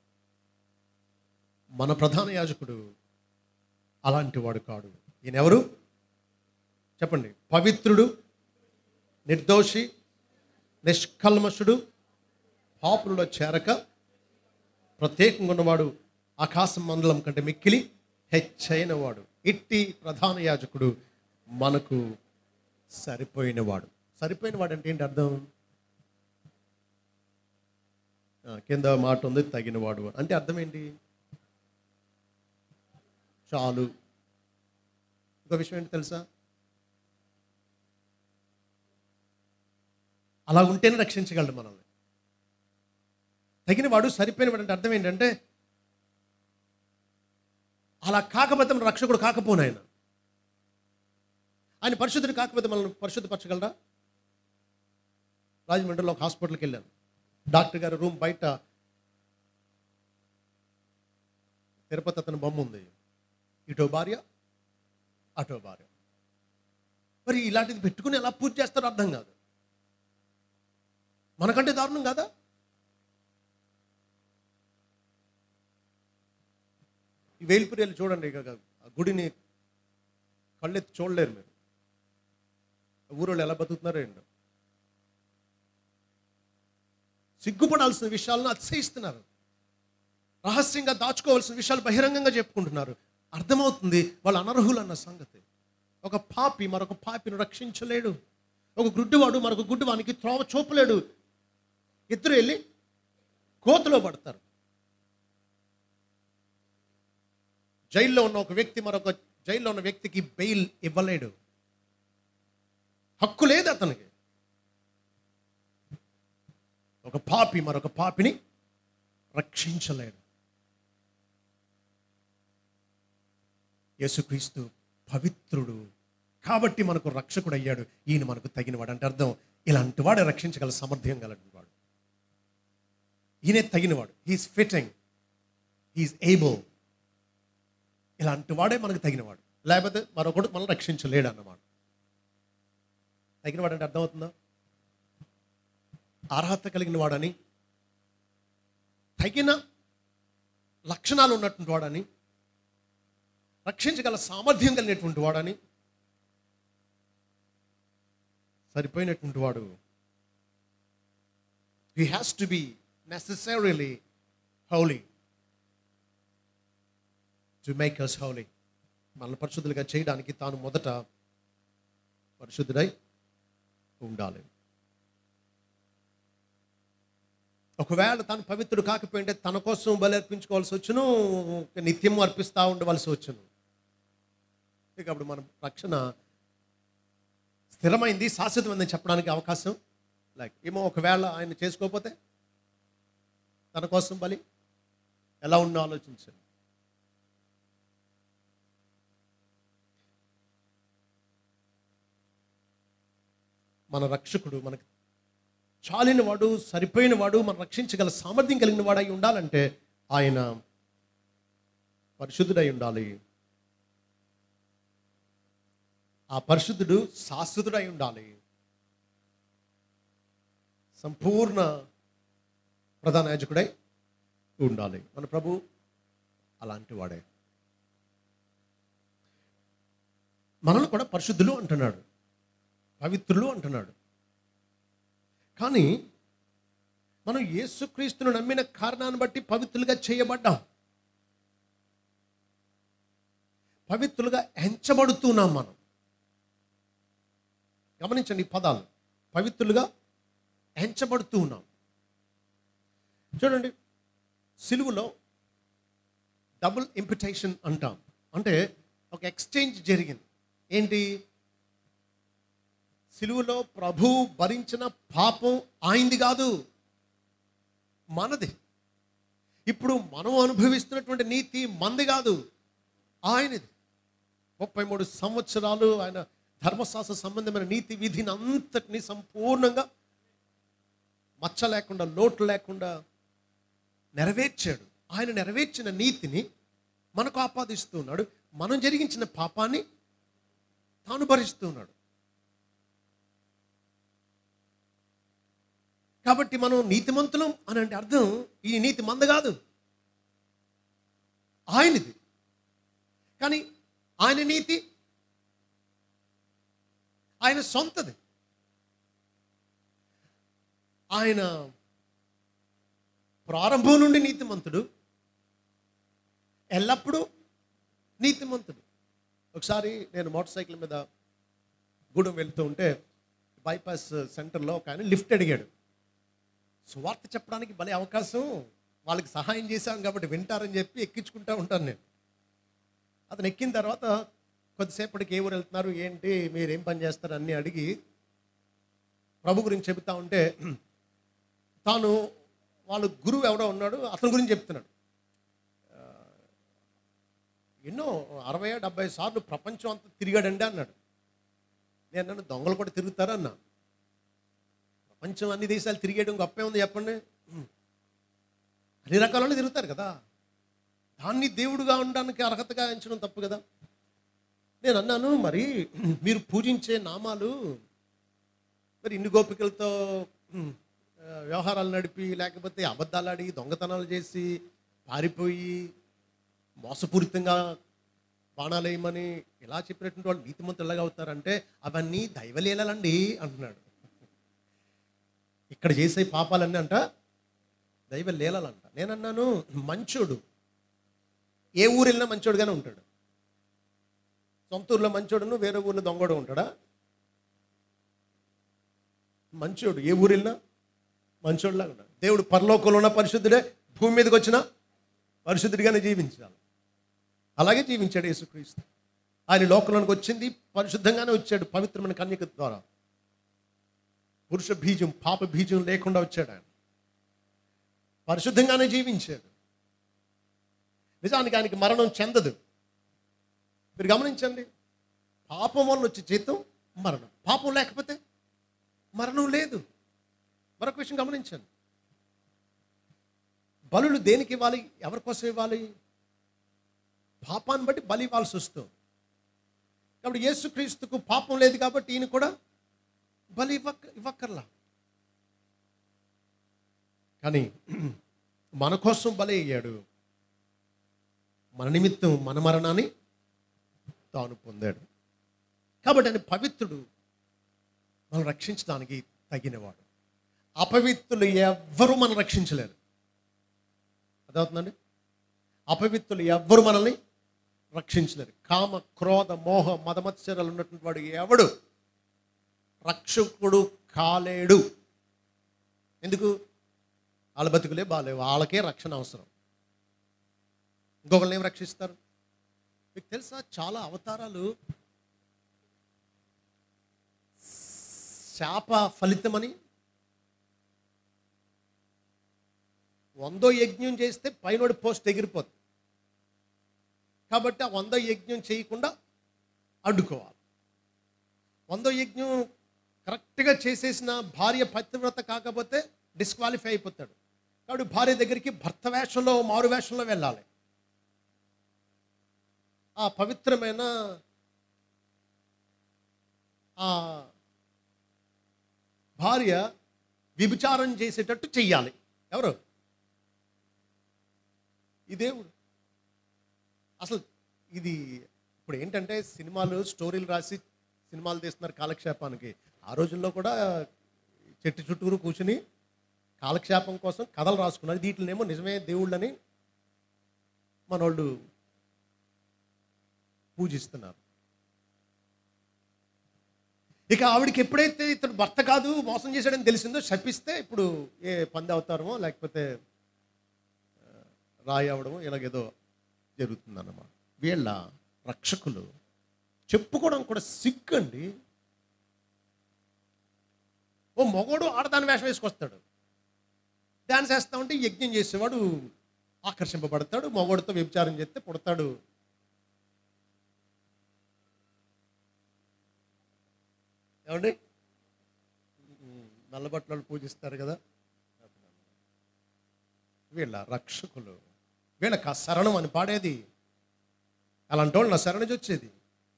మన ప్రధాన యాజకుడు అలాంటి వాడు కాడు ఈయన ఎవరు చెప్పండి పవిత్రుడు నిర్దోషి నిష్కల్మషుడు పాపులలో చేరక ప్రత్యేకంగా ఉన్నవాడు ఆకాశం మండలం కంటే మిక్కిలి హెచ్చైన వాడు ఇట్టి ప్రధాన యాజకుడు మనకు సరిపోయినవాడు సరిపోయినవాడు అంటే ఏంటి అర్థం ఆ, కింద మాట ఉంది తగినవాడు అంటే అర్థం ఏంటి చాలు ఇంకో విషయం ఏంటి తెలుసా అలా ఉంటేనే రక్షించగలడు మనల్ని తగినవాడు సరిపోయినవాడు అంటే అర్థం ఏంటంటే అలా కాకపోతే మన రక్షకుడు కాకపోను ఆయన ఆయన పరిశుద్ధుడు కాకపోతే మనల్ని పరిశుద్ధపరచగలరా రాజమండ్రిలో ఒక హాస్పిటల్కి వెళ్ళాను డాక్టర్ గారి రూమ్ బయట తిరుపతి అతని బొమ్మ ఉంది ఇటో భార్య అటో భార్య మరి ఇలాంటిది పెట్టుకుని ఎలా పూజ చేస్తారో అర్థం కాదు మనకంటే దారుణం కాదా ఈ వేల్పురేలు చూడండి ఇక ఆ గుడిని కళ్ళెత్తి చూడలేరు మీరు ఊరోళ్ళు ఎలా బతుకుతున్నారో ఏంటో సిగ్గుపడాల్సిన విషయాలను అతిశయిస్తున్నారు రహస్యంగా దాచుకోవాల్సిన విషయాలు బహిరంగంగా చెప్పుకుంటున్నారు అర్థమవుతుంది వాళ్ళు అనర్హులు అన్న సంగతి ఒక పాపి మరొక పాపిని రక్షించలేడు ఒక గుడ్డివాడు మరొక గుడ్డివానికి త్రోవ చూపలేడు ఇద్దరు వెళ్ళి కోతులో పడతారు జైల్లో ఉన్న ఒక వ్యక్తి మరొక జైల్లో ఉన్న వ్యక్తికి బెయిల్ ఇవ్వలేడు హక్కు లేదు అతనికి ఒక పాపి మరొక పాపిని రక్షించలేడు యేసుక్రీస్తు పవిత్రుడు కాబట్టి మనకు రక్షకుడు అయ్యాడు ఈయన మనకు తగినవాడు అంటే అర్థం ఇలాంటి వాడే రక్షించగల సామర్థ్యం గలటి వాడు ఈయనే తగినవాడు హీస్ ఫిట్టింగ్ హీస్ ఏబుల్ ఇలాంటి వాడే మనకు తగినవాడు లేకపోతే మరొకడు మనం రక్షించలేడు అన్నమాట తగినవాడు అంటే అర్థమవుతుందా అర్హత కలిగిన వాడని తగిన లక్షణాలు ఉన్నటువంటి వాడని రక్షించగల సామర్థ్యం కలిగినటువంటి వాడని సరిపోయినటువంటి వాడు he has to be necessarily holy to make us holy మనల్ని పరిశుద్ధులుగా చేయడానికి తాను మొదట పరిశుద్ధుడై ఉండాలి ఒకవేళ తాను పవిత్రుడు కాకపోయింటే తన కోసం బలి అర్పించుకోవాల్సి వచ్చును నిత్యం అర్పిస్తూ ఉండవలసి వచ్చును ఇక అప్పుడు మన రక్షణ స్థిరమైంది శాశ్వతమైందని చెప్పడానికి అవకాశం లైక్ ఏమో ఒకవేళ ఆయన చేసుకోకపోతే తన కోసం బలి ఎలా ఉందో ఆలోచించండి మన రక్షకుడు మనకి చాలిన వాడు సరిపోయిన వాడు మనం రక్షించగల సామర్థ్యం కలిగిన వాడై ఉండాలంటే ఆయన పరిశుద్ధుడై ఉండాలి ఆ పరిశుద్ధుడు శాశ్వతుడై ఉండాలి సంపూర్ణ ప్రధాన యాజకుడై ఉండాలి మన ప్రభు అలాంటి వాడే మనల్ని కూడా పరిశుద్ధులు అంటున్నాడు పవిత్రులు అంటున్నాడు కానీ మనం యేసుక్రీస్తును నమ్మిన కారణాన్ని బట్టి పవిత్రులుగా చేయబడ్డాం పవిత్రులుగా ఎంచబడుతున్నాం మనం గమనించండి ఈ పదాలు పవిత్రులుగా ఎంచబడుతూ ఉన్నాం చూడండి సిలువలో డబుల్ ఇంపిటేషన్ అంటాం అంటే ఒక ఎక్స్చేంజ్ జరిగింది ఏంటి సిలువలో ప్రభు భరించిన పాపం ఆయనది కాదు మనది ఇప్పుడు మనం అనుభవిస్తున్నటువంటి నీతి మంది కాదు ఆయనది ముప్పై మూడు సంవత్సరాలు ఆయన ధర్మశాస్త్ర సంబంధమైన నీతి విధిని అంతటిని సంపూర్ణంగా మచ్చ లేకుండా లోటు లేకుండా నెరవేర్చాడు ఆయన నెరవేర్చిన నీతిని మనకు ఆపాదిస్తున్నాడు మనం జరిగించిన పాపాన్ని తాను భరిస్తున్నాడు కాబట్టి మనం నీతిమంతులం అని అంటే అర్థం ఈ నీతి మంద కాదు ఆయనది కానీ ఆయన నీతి ఆయన సొంతది ఆయన ప్రారంభం నుండి నీతిమంతుడు ఎల్లప్పుడూ నీతిమంతుడు ఒకసారి నేను మోటార్ సైకిల్ మీద గూడెం వెళ్తూ ఉంటే బైపాస్ సెంటర్లో ఒక ఆయన లిఫ్ట్ అడిగాడు సువార్త చెప్పడానికి భలే అవకాశం వాళ్ళకి సహాయం చేశాం కాబట్టి వింటారని చెప్పి ఎక్కించుకుంటా ఉంటాను నేను అతను ఎక్కిన తర్వాత కొద్దిసేపటికి ఏ ఊరు వెళ్తున్నారు ఏంటి మీరు ఏం పని చేస్తారు అన్నీ అడిగి ప్రభు గురించి చెబుతా ఉంటే తాను వాళ్ళ గురువు ఎవడో ఉన్నాడు అతని గురించి చెప్తున్నాడు ఆ, ఎన్నో అరవై డెబ్బై సార్లు ప్రపంచం అంతా తిరిగాడండి అన్నాడు నేను నన్ను దొంగలు కూడా తిరుగుతారా అన్నా ప్రపంచం అన్ని దేశాలు తిరిగేయడం గొప్పే ఉంది చెప్పండి అన్ని రకాలలో తిరుగుతారు కదా దాన్ని దేవుడుగా ఉండడానికి అర్హతగా ఎంచడం తప్పు కదా నేను అన్నాను మరి మీరు పూజించే నామాలు మరి ఇన్ని గోపికలతో ఉమ్, ఆ, వ్యవహారాలు నడిపి లేకపోతే అబద్ధాలు ఆడి దొంగతనాలు చేసి పారిపోయి మోసపూరితంగా బాణాలు వేయమని ఇలా చెప్పినటువంటి వాళ్ళు నీతిమంతులు ఎలాగ అవుతారంటే అవన్నీ దైవలీలండి అంటున్నాడు ఇక్కడ చేసే పాపాలన్నీ అంట దైవ లీలలంట నేనన్నాను మంచోడు ఏ ఊరు వెళ్ళినా మంచోడుగానే ఉంటాడు సొంత ఊర్లో మంచోడును వేరే ఊర్లో దొంగోడు ఉంటాడా మంచోడు ఏ ఊరు వెళ్ళినా మంచోడులాగా ఉన్నాడు దేవుడు పరలోకంలో ఉన్న పరిశుద్ధుడే భూమి మీదకి వచ్చిన పరిశుద్ధుడిగానే జీవించాలి అలాగే జీవించాడు యేసుక్రీస్తు ఆయన లోకంలోనికి వచ్చింది పరిశుద్ధంగానే వచ్చాడు పవిత్రమైన కన్యక ద్వారా పురుష బీజం పాప బీజం లేకుండా వచ్చాడు ఆయన పరిశుద్ధంగానే జీవించాడు నిజానికి ఆయనకి మరణం చెందదు మీరు గమనించండి పాపం వల్ల వచ్చే జీతం మరణం పాపం లేకపోతే మరణం లేదు మరొక విషయం గమనించండి బలులు దేనికి ఇవ్వాలి ఎవరి కోసం ఇవ్వాలి పాపాన్ని బట్టి బలి ఇవ్వాల్సి వస్తుంది కాబట్టి యేసుక్రీస్తుకు పాపం లేదు కాబట్టి ఈయన కూడా బలి ఇవ్వక ఇవ్వక్కర్లా కానీ మన కోసం బలి అయ్యాడు మన నిమిత్తం మన మరణాన్ని తాను పొందాడు కాబట్టి ఆయన పవిత్రుడు మనం రక్షించడానికి తగినవాడు అపవిత్రులు ఎవ్వరూ మనం రక్షించలేరు అదవుతుందండి అపవిత్రులు ఎవ్వరు మనల్ని రక్షించలేరు కామ క్రోధ మోహ మదమత్సరాలు ఉన్నటువంటి వాడు ఎవడు రక్షకుడు కాలేడు ఎందుకు వాళ్ళ బతుకులే బాగాలేవు వాళ్ళకే రక్షణ అవసరం ఇంకొకరిని ఏం రక్షిస్తారు మీకు తెలుసా చాలా అవతారాలు శాప ఫలితమని వందో యజ్ఞం చేస్తే పైనోడి పోస్ట్ ఎగిరిపోతుంది కాబట్టి ఆ వందో యజ్ఞం చేయకుండా అడ్డుకోవాలి వందో యజ్ఞం కరెక్ట్గా చేసేసిన భార్య పతివ్రత కాకపోతే డిస్క్వాలిఫై అయిపోతాడు కాబట్టి భార్య దగ్గరికి భర్త వేషంలో మారు వేషంలో వెళ్ళాలి ఆ పవిత్రమైన ఆ భార్య విభిచారం చేసేటట్టు చెయ్యాలి ఎవరు ఈ దేవుడు అసలు ఇది ఇప్పుడు ఏంటంటే సినిమాలు స్టోరీలు రాసి సినిమాలు తీస్తున్నారు కాలక్షేపానికి ఆ రోజుల్లో కూడా చెట్టు చుట్టూరు కూర్చుని కాలక్షేపం కోసం కథలు రాసుకున్నారు వీటినేమో నిజమే దేవుళ్ళని మనోళ్ళు పూజిస్తున్నారు ఇక ఆవిడకి ఎప్పుడైతే ఇతడు భర్త కాదు మోసం చేశాడని తెలిసిందో శపిస్తే ఇప్పుడు ఏ పంది అవతారమో లేకపోతే ఆ, రాయి అవడమో ఇలాగేదో జరుగుతుందన్నమాట వీళ్ళ రక్షకులు చెప్పుకోవడం కూడా సిగ్గండి ఓ మగోడు ఆడదాని వేషం వేసుకొస్తాడు డాన్స్ వేస్తా ఉంటే యజ్ఞం చేసేవాడు ఆకర్షింపబడతాడు మగోడితో వ్యభిచారం చేస్తే పుడతాడు ఏమండి నల్లబట్టలు వాళ్ళు పూజిస్తారు కదా వీళ్ళ రక్షకులు వీళ్ళకి ఆ శరణం అని పాడేది అలాంటి వాళ్ళు నా శరణి వచ్చేది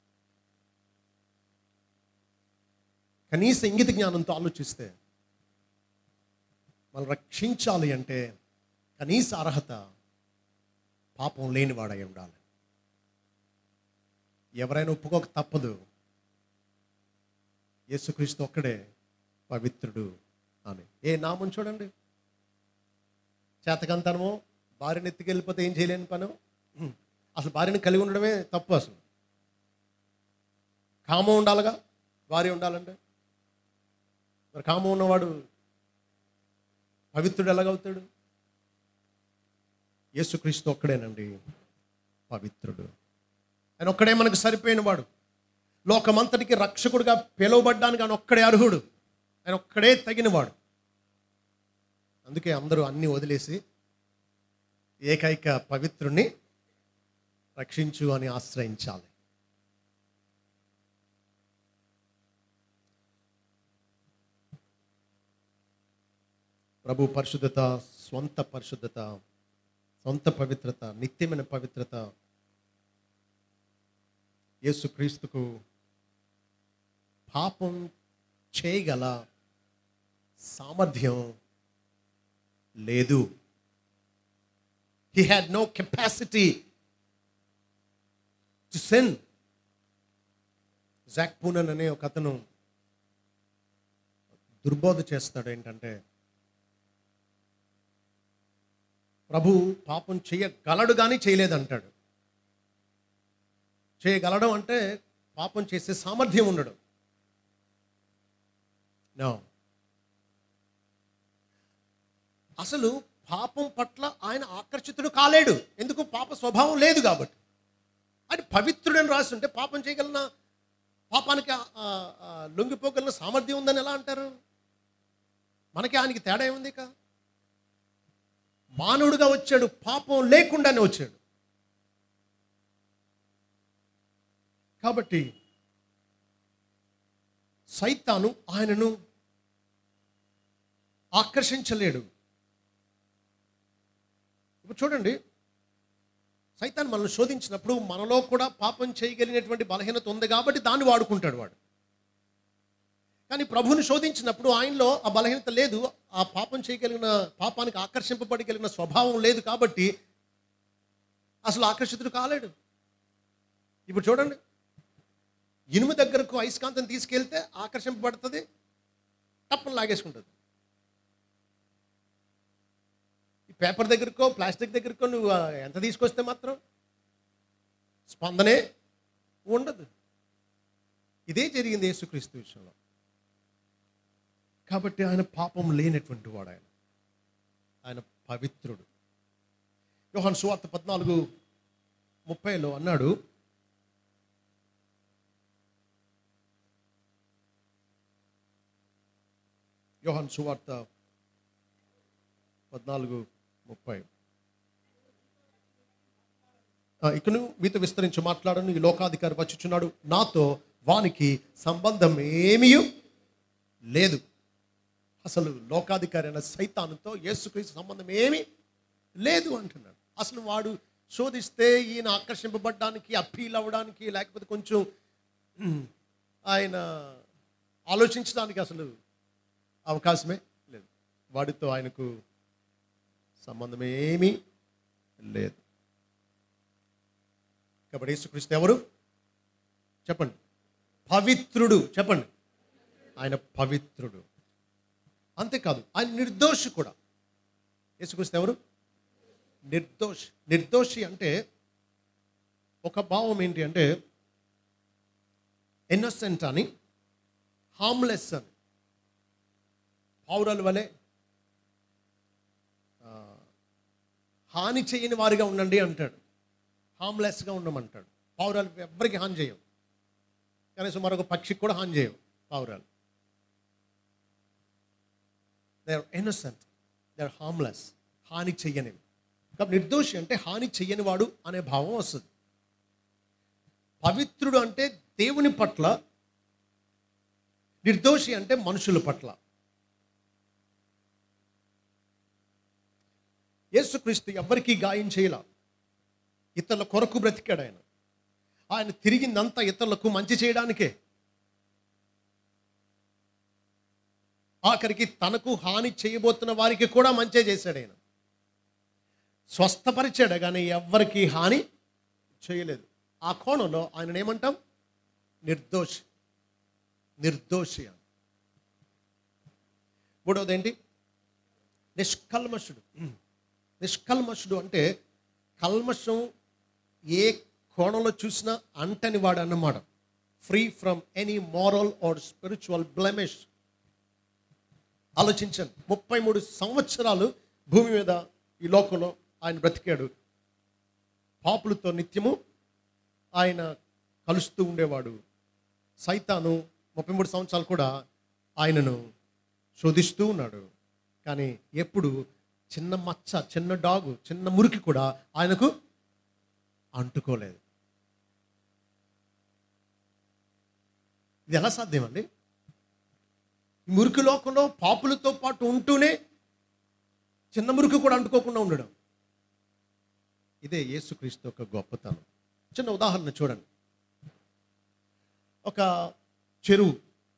కనీస ఇంగిత జ్ఞానంతో ఆలోచిస్తే మనం రక్షించాలి అంటే కనీస అర్హత పాపం లేనివాడై ఉండాలి ఎవరైనా ఒప్పుకోక తప్పదు యేసుక్రీస్తు ఒక్కడే పవిత్రుడు అని ఏ నామం చూడండి చేతకంతనమో భార్యను ఎత్తుకెళ్ళిపోతే ఏం చేయలేని పను హ్మ్. అసలు భార్యను కలిగి ఉండడమే తప్పు అసలు కామం ఉండాలిగా భార్య ఉండాలంటే మరి కామం ఉన్నవాడు పవిత్రుడు ఎలాగవుతాడు యేసుక్రీస్తు ఒక్కడేనండి పవిత్రుడు ఆయన ఒక్కడే మనకు సరిపోయిన వాడు లోకమంతటికి రక్షకుడిగా పిలువబడ్డానికి ఆయన ఒక్కడే అర్హుడు ఆయన ఒక్కడే తగినవాడు అందుకే అందరూ అన్ని వదిలేసి ఏకైక పవిత్రుణ్ణి రక్షించు అని ఆశ్రయించాలి ప్రభు పరిశుద్ధత స్వంత పరిశుద్ధత సొంత పవిత్రత నిత్యమైన పవిత్రత యేసుక్రీస్తుకు పాపం చేయగల సామర్థ్యం లేదు he had no capacity to sin Zac Poonen అనే ఒక అతను దుర్బోధ చేస్తాడు ఏంటంటే ప్రభు పాపం చేయగలడు కానీ చేయలేదంటాడు చేయగలడం అంటే పాపం చేసే సామర్థ్యం ఉండడం నో అసలు పాపం పట్ల ఆయన ఆకర్షితుడు కాలేడు ఎందుకు పాప స్వభావం లేదు కాబట్టి అది పవిత్రుడని రాసి ఉంటే పాపం చేయగలన పాపానికి ఆ- ఆ- ఆ లొంగిపోగలిగిన సామర్థ్యం ఉందని ఎలా అంటారు మనకి ఆయనకి తేడా ఏముంది ఇక మానవుడిగా వచ్చాడు పాపం లేకుండానే వచ్చాడు కాబట్టి సైతాను ఆయనను ఆకర్షించలేడు ఇప్పుడు చూడండి సైతాన్ మనల్ని శోధించినప్పుడు మనలో కూడా పాపం చేయగలిగినటువంటి బలహీనత ఉంది కాబట్టి దాన్ని వాడుకుంటాడు వాడు కానీ ప్రభువుని శోధించినప్పుడు ఆయనలో ఆ బలహీనత లేదు ఆ పాపం చేయగలిగిన పాపానికి ఆకర్షింపబడగలిగిన స్వభావం లేదు కాబట్టి అసలు ఆకర్షితుడు కాలేడు ఇప్పుడు చూడండి ఇనుము దగ్గరకు అయస్కాంతం తీసుకెళ్తే ఆకర్షింపబడుతుంది టప్పని లాగేసుకుంటుంది ఈ పేపర్ దగ్గరకో ప్లాస్టిక్ దగ్గరకో నువ్వు ఆ, ఎంత తీసుకొస్తే మాత్రం స్పందనే ఉండదు ఇదే జరిగింది యేసుక్రీస్తు విషయంలో కాబట్టి ఆయన పాపం లేనటువంటి వాడు ఆయన ఆయన పవిత్రుడు యోహాన్ సువార్త పద్నాలుగు ముప్పైలో అన్నాడు యోహాన్ సువార్త పద్నాలుగు ముప్పై ఆ, ఇకను మీతో విస్తరించి మాట్లాడను ఈ లోకాధికారి వచ్చుచున్నాడు నాతో వానికి సంబంధం ఏమీ లేదు అసలు లోకాధికారి అయిన సైతానుతో యేసుక్రీస్తు సంబంధం ఏమీ లేదు అంటున్నాడు అసలు వాడు శోధిస్తే ఈయన ఆకర్షింపబడడానికి అప్పీల్ అవ్వడానికి లేకపోతే కొంచెం ఉమ్, ఆయన ఆలోచించడానికి అసలు అవకాశమే లేదు వాడితో ఆయనకు సంబంధం ఏమీ లేదు కాబట్టి యేసుక్రీస్తు ఎవరు చెప్పండి పవిత్రుడు చెప్పండి ఆయన పవిత్రుడు అంతేకాదు ఆయన నిర్దోషి కూడా యేసుక్రీస్తు ఎవరు నిర్దోషి నిర్దోషి అంటే ఒక భావం ఏంటి అంటే ఇన్నోసెంట్ అని హార్మ్లెస్ అని పౌరాల వలె ఆ, హాని చేయని వారిగా ఉండండి అంటాడు హార్మ్లెస్గా ఉండమంటాడు పావురాలు ఎవ్వరికి హాని చేయం కనీసం మరొక పక్షికి కూడా హాని చేయం పావురాలు they are innocent they are harmless హాని చెయ్యనివి కాబట్టి నిర్దోషి అంటే హాని చెయ్యని వాడు అనే భావం వస్తుంది పవిత్రుడు అంటే దేవుని పట్ల నిర్దోషి అంటే మనుషుల పట్ల యేసుక్రీస్తు ఎవ్వరికీ గాయం చేయలా ఇతరుల కొరకు బ్రతికాడు ఆయన ఆయన తిరిగిందంతా ఇతరులకు మంచి చేయడానికే ఆఖరికి తనకు హాని చేయబోతున్న వారికి కూడా మంచే చేశాడు ఆయన స్వస్థపరిచాడు కానీ ఎవ్వరికి హాని చేయలేదు ఆ కోణంలో ఆయన ఏమంటాం నిర్దోషి నిర్దోషి అని మూడవది ఏంటి నిష్కల్మషుడు నిష్కల్మషుడు అంటే కల్మషం ఏ కోణంలో చూసినా అంటని వాడు అన్నమాట free from any moral or spiritual blemish ఆలోచించండి ముప్పై మూడు సంవత్సరాలు భూమి మీద ఈ లోకంలో ఆయన బ్రతికాడు పాపులతో నిత్యము ఆయన కలుస్తూ ఉండేవాడు సైతాను ముప్పై మూడు సంవత్సరాలు కూడా ఆయనను శోధిస్తూ ఉన్నాడు కానీ ఎప్పుడు చిన్న మచ్చ చిన్న డాగు చిన్న మురికి కూడా ఆయనకు అంటుకోలేదు ఇది ఎలా సాధ్యం అండి ఈ మురికి లోకంలో పాపులతో పాటు ఉంటూనే చిన్న మురికి కూడా అంటుకోకుండా ఉండడం ఇదే యేసుక్రీస్తు యొక్క గొప్పతనం చిన్న ఉదాహరణ చూడండి ఒక చెరువు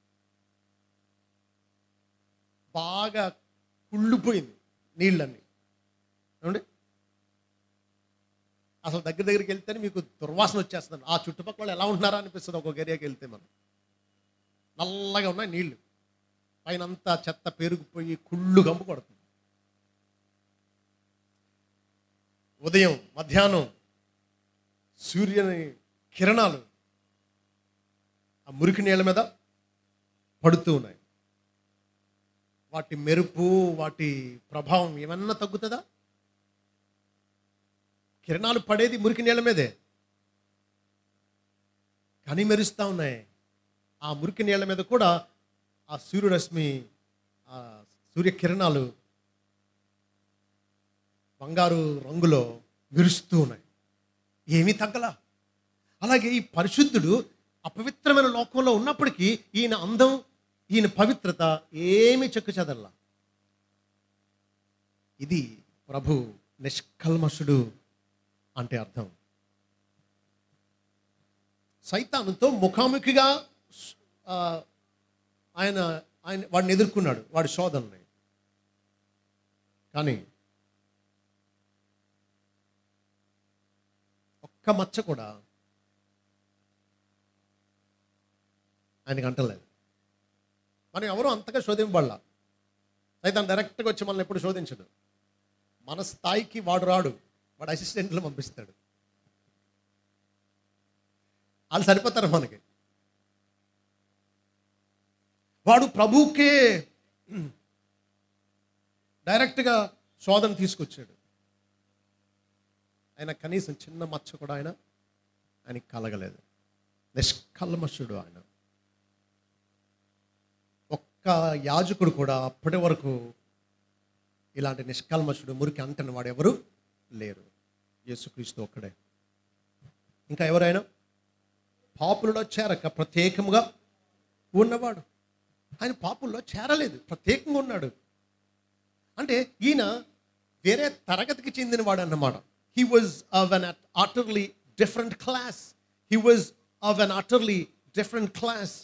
బాగా కుళ్ళిపోయింది నీళ్ళన్నీ ఏమండి అసలు దగ్గర దగ్గరికి వెళ్తేనే మీకు దుర్వాసన వచ్చేస్తుంది ఆ చుట్టుపక్కల ఎలా ఉంటున్నారా అనిపిస్తుంది ఒక్కొక్క ఏరియాకి వెళ్తే మనం నల్లగా ఉన్నాయి నీళ్లు పైన అంతా చెత్త పెరిగిపోయి కుళ్ళు గంపు కొడుతుంది ఉదయం మధ్యాహ్నం సూర్యుని కిరణాలు ఆ మురికి నీళ్ళ మీద పడుతూ ఉన్నాయి వాటి మెరుపు వాటి ప్రభావం ఏమన్నా తగ్గుతుందా కిరణాలు పడేది మురికి నీళ్ళ మీదే కానీ మెరుస్తూ ఉన్నాయి ఆ మురికి నీళ్ళ మీద కూడా ఆ సూర్యరశ్మి ఆ సూర్యకిరణాలు బంగారు రంగులో మెరుస్తూ ఉన్నాయి ఏమీ తగ్గలా అలాగే ఈ పరిశుద్ధుడు అపవిత్రమైన లోకంలో ఉన్నప్పటికీ ఈయన అందం ఈయన పవిత్రత ఏమీ చెక్కు చెదల్లా ఇది ప్రభు నిష్కల్మషుడు అంటే అర్థం సైతానుతో ముఖాముఖిగా ఆ, ఆయన ఆయన వాడిని ఎదుర్కొన్నాడు వాడి శోధనని కానీ ఒక్క మచ్చ కూడా ఆయనకి అంటలేదు మనం ఎవరు అంతగా శోధింపబడలా సైతాన్ డైరెక్ట్గా వచ్చి మనల్ని ఎప్పుడు శోధించడు మన స్థాయికి వాడు రాడు వాడు అసిస్టెంట్లు పంపిస్తాడు వాళ్ళు సరిపోతారు మనకి వాడు ప్రభువుకే డైరెక్ట్గా శోధన తీసుకొచ్చాడు ఆయన కనీసం చిన్న మచ్చ కూడా ఆయన ఆయనకి కలగలేదు నిష్కల్మషుడు ఆయన ఒక్క యాజకుడు కూడా అప్పటి వరకు ఇలాంటి నిష్కల్మషుడు మురికి అంటని వాడు ఎవరు లేరు యేసుక్రీస్తు ఒక్కడే ఇంకా ఎవరైనా పాపులలో చేరక ప్రత్యేకముగా ఉన్నవాడు ఆయన పాపుల్లో చేరలేదు ప్రత్యేకంగా ఉన్నాడు అంటే ఈయన వేరే తరగతికి చెందినవాడు అన్నమాట he was of an utterly different class he was of an utterly different class